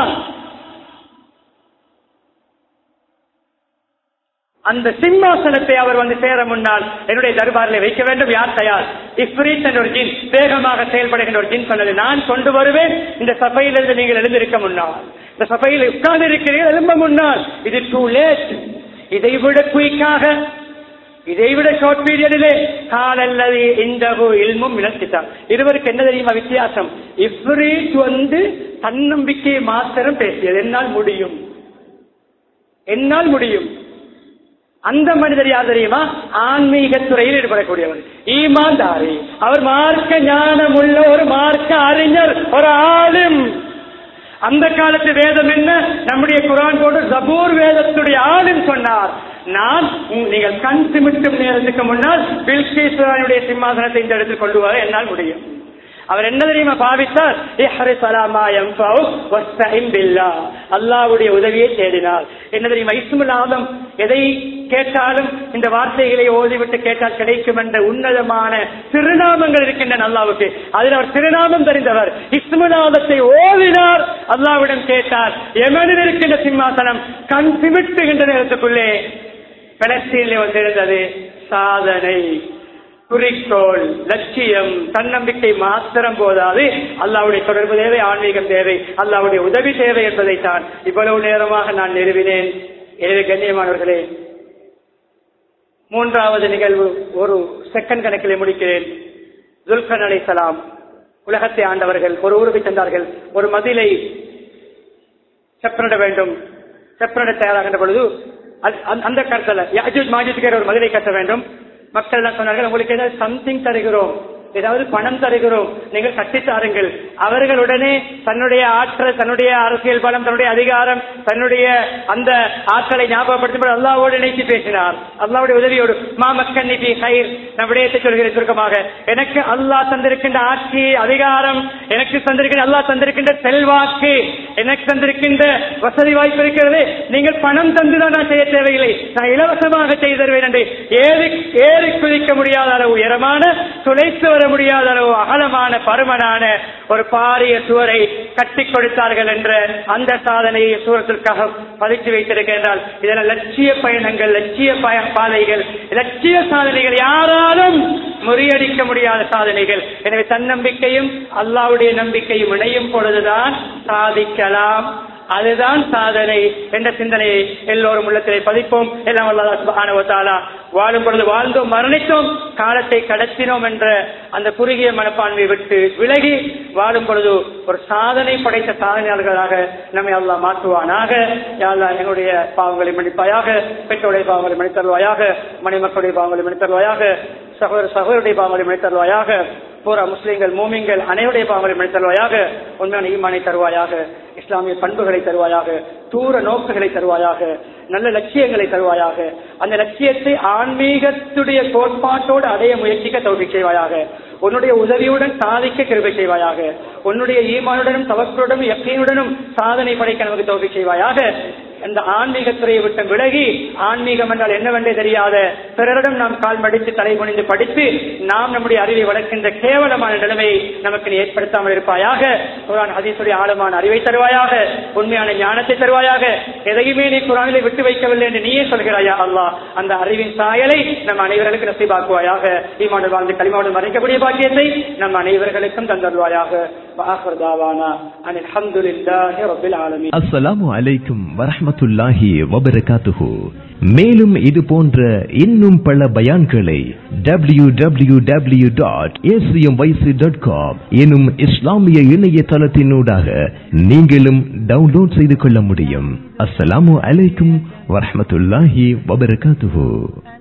அந்த சிம்மாசனத்தை அவர் வந்து சேர முன்னால் என்னுடைய தர்பாரில் வைக்க வேண்டும் யார் தயார் இப்ரீத் என்ற ஒரு ஜின் வேகமாக செயல்படுகின்ற ஒரு ஜின் சொன்னது நான் கொண்டு வருவேன் இந்த சபையிலிருந்து நீங்கள் எழுந்திருக்க முன்னால் இந்த சபையில் உட்கார்ந்து இருக்கிறீர்கள் எழும்ப முன்னால் இது டூ லேட் இதை விட குயிக்காக இதை விட ஷார்ட் பீரியடிலே காலல்லது இந்த இல்மும் இழத்திட்டார் இருவருக்கு என்ன தெரியுமா வித்தியாசம் இப்ரீத் வந்து தன்னம்பிக்கையை மாத்திரம் பேசியது என்னால் முடியும் என்னால் முடியும் அந்த மனிதர் யார் தெரியுமா ஆன்மீக துறையில் ஈடுபடக்கூடியவர் ஈமான்தாரி அவர் மார்க்க ஞானம் உள்ள ஒரு மார்க்க அறிஞர் ஒரு ஆளும் அந்த காலத்து வேதம் என்ன நம்முடைய குரான் போட்டு ஜபூர் வேதத்துடைய ஆளும் சொன்னார் நான் உம், நீங்கள் கண் சிமிட்டும் நேரத்துக்கு முன்னால் பில்கேஸ்வரனுடைய சிம்மாசனத்தை இந்த இடத்தில் கொண்டு வர என்னால் முடியும் அவர் என்ன தெரியுமா பாவித்தார் இஹ்ரிஸ் அலா மா யன்ஃபஉ வஸ்தஇன் பில்லாஹ். அல்லாஹ்வுடைய உதவியை தேடினார் என்ன தெரியுமா இஸ்முல் ஆதம் எதை கேட்டாலும் இந்த வார்த்தைகளை ஓதிவிட்டு கேட்டால் கிடைக்கும் என்ற உன்னதமான திருநாமங்கள் இருக்கின்றன அல்லாவுக்கு அதில் அவர் திருநாமம் தெரிந்தவர் இஸ்முல் ஆதத்தை ஓதினார் அல்லாவிடம் கேட்டார் எமனில் இருக்கின்ற சிம்மாசனம் கண் சிமிட்டுகின்ற நேரத்துக்குள்ளே பலஸ்தீனில் வந்திருந்தது சாதனை குறிக்கோள் லட்சியம் தன்னம்பிக்கை மாத்திரம் போதாது அல்லாவுடைய தொடர்பு தேவை ஆன்மீகம் தேவை அல்லாவுடைய உதவி தேவை என்பதைத்தான் இவ்வளவு நேரமாக நான் நிறுவினேன் எனவே கண்ணியமானவர்களே மூன்றாவது நிகழ்வு ஒரு செகண்ட் கணக்கிலே முடிக்கிறேன் துல்கன் அலைசலாம் உலகத்தை ஆண்டவர்கள் ஒரு ஊருக்கு சென்றார்கள் ஒரு மதிலை செப்பனிட வேண்டும் செப்பனிட தயாராகின்ற பொழுது அது- அந்த- அந்த கருத்துல யாஜூஜ் மாஜூஜ்கிற ஒரு மதிலை கட்ட வேண்டும் மக்கள் எல்லாம் சொன்னார்கள் உங்களுக்கு ஏதாவது சம்திங் தருகிறோம் ஏதாவது பணம் தருகிறோம் நீங்கள் கட்டித்தாருங்கள் அவர்களுடனே தன்னுடைய ஆற்றல் தன்னுடைய அரசியல் பலம் தன்னுடைய அதிகாரம் தன்னுடைய அந்த ஆற்றலை ஞாபகப்படுத்தி அல்லாவோடு இணைத்து பேசினார் அல்லாவுடைய உதவியோடு மாமக்கன் நிபி கயிர் நான் விடயத்தை சொல்கிறேன் சுருக்கமாக எனக்கு அல்லாஹ் தந்திருக்கின்ற ஆட்சி அதிகாரம் எனக்கு தந்திருக்கின்ற அல்லாஹ் தந்திருக்கின்ற செல்வாக்கு எனக்கு தந்திருக்கின்ற வசதி வாய்ப்பு இருக்கிறது நீங்கள் பணம் தந்துதான் நான் செய்ய தேவையில்லை நான் இலவசமாக செய்து தருவேன் என்று ஏறி ஏறி குதிக்க முடியாத அளவு உயரமான துளைத்து வர முடியாத அளவு அகலமான பருமனான ஒரு பாரிய சுவரை கட்டி கொடுத்தார்கள் என்ற அந்த சாதனையை சூரத்திற்காக பதித்து வைத்திருக்கின்றால் இதெல்லாம் லட்சிய பயணங்கள் லட்சிய பய- பாதைகள் லட்சிய சாதனைகள் யாராலும் முறியடிக்க முடியாத சாதனைகள் எனவே தன்னம்பிக்கையும் அல்லாவுடைய நம்பிக்கையும் இணையும் பொழுதுதான் சாதிக்கலாம் அதுதான் சாதனை என்ற சிந்தனையை எல்லோரும் உள்ளத்திலே பதிப்போம் எல்லாம் அல்லாஹ் சுப்ஹானஹு வ தஆலா வாழும் பொழுது வாழ்ந்தோம் மரணித்தோம் காலத்தை கடத்தினோம் என்ற அந்த குறுகிய மனப்பான்மையை விட்டு விலகி வாழும் பொழுது ஒரு சாதனை படைத்த சாதனையாளர்களாக நம்மை அல்லாஹ் மாற்றுவானாக யா அல்லாஹ் எங்களுடைய பாவங்களை மன்னிப்பாயாக பெற்றோருடைய பாவங்களை மன்னித்தருவாயாக மணிமக்களுடைய பாவங்களை மன்னித்தருவாயாக சகோதர சகோதரருடைய பாவங்களை மன்னித்தருவாயாக பூரா முஸ்லிம்கள் மூமிங்கள் அனைவருடைய பாவங்களை மன்னித்தருவாயாக உண்மையான ஈமானை தருவாயாக இஸ்லாமிய பண்புகளை தருவாயாக தூர நோக்குகளை தருவாயாக நல்ல லட்சியங்களை தருவாயாக அந்த லட்சியத்தை ஆன்மீகத்துடைய கோட்பாட்டோடு அடைய முயற்சிக்க தோல்வி செய்வாயாக உன்னுடைய உதவியுடன் சாதிக்க கிருபை செய்வாயாக உன்னுடைய ஈமானுடனும் தவக்குடனும் யக்கீனுடனும் சாதனை படைக்க நமக்கு தோல்வி செய்வாயாக இந்த ஆன்மீகத்துறையை விட்டு விலகி ஆன்மீகம் என்றால் என்னவென்றே தெரியாத பிறரிடம் நாம் கால் மடித்து தலை குனிந்து படித்து நாம் நம்முடைய அறிவை வளர்க்கின்ற கேவலமான நிலைமையை நமக்கு நீ ஏற்படுத்தாமல் இருப்பாயாக குரான் ஹதீசுடைய ஆழமான அறிவை தருவாயாக உண்மையான ஞானத்தை தருவாயாக எதையுமே நீ குரானிலே விட்டு வைக்கவில்லை என்று நீயே சொல்கிறாயா அல்லாஹ் அந்த அறிவின் சாயலை நம் அனைவர்களுக்கு நசீபாக்குவாயாக ஈமாடு வாழ்ந்து களிமாவோடு மறைக்கக்கூடிய பாக்கியத்தை நம் அனைவர்களுக்கும் தந்தருவாயாக வாஹர் தாவானா அனில் அல்ஹம்துலில்லாஹி ரப்பில் ஆலமீன் அஸ்ஸலாமு அலைக்கும் வரஹ்மத்துல்லாஹி வபரகாத்துஹு மேலும் இது போன்ற இன்னும் பல பயான்களை W W W dot dot com எனும் இஸ்லாமிய இணையதளத்தினூடாக நீங்களும் டவுன்லோட் செய்து கொள்ள முடியும் அஸ்ஸலாமு அலைக்கும் வரஹ்மத்துல்லாஹி வபரகாத்துஹு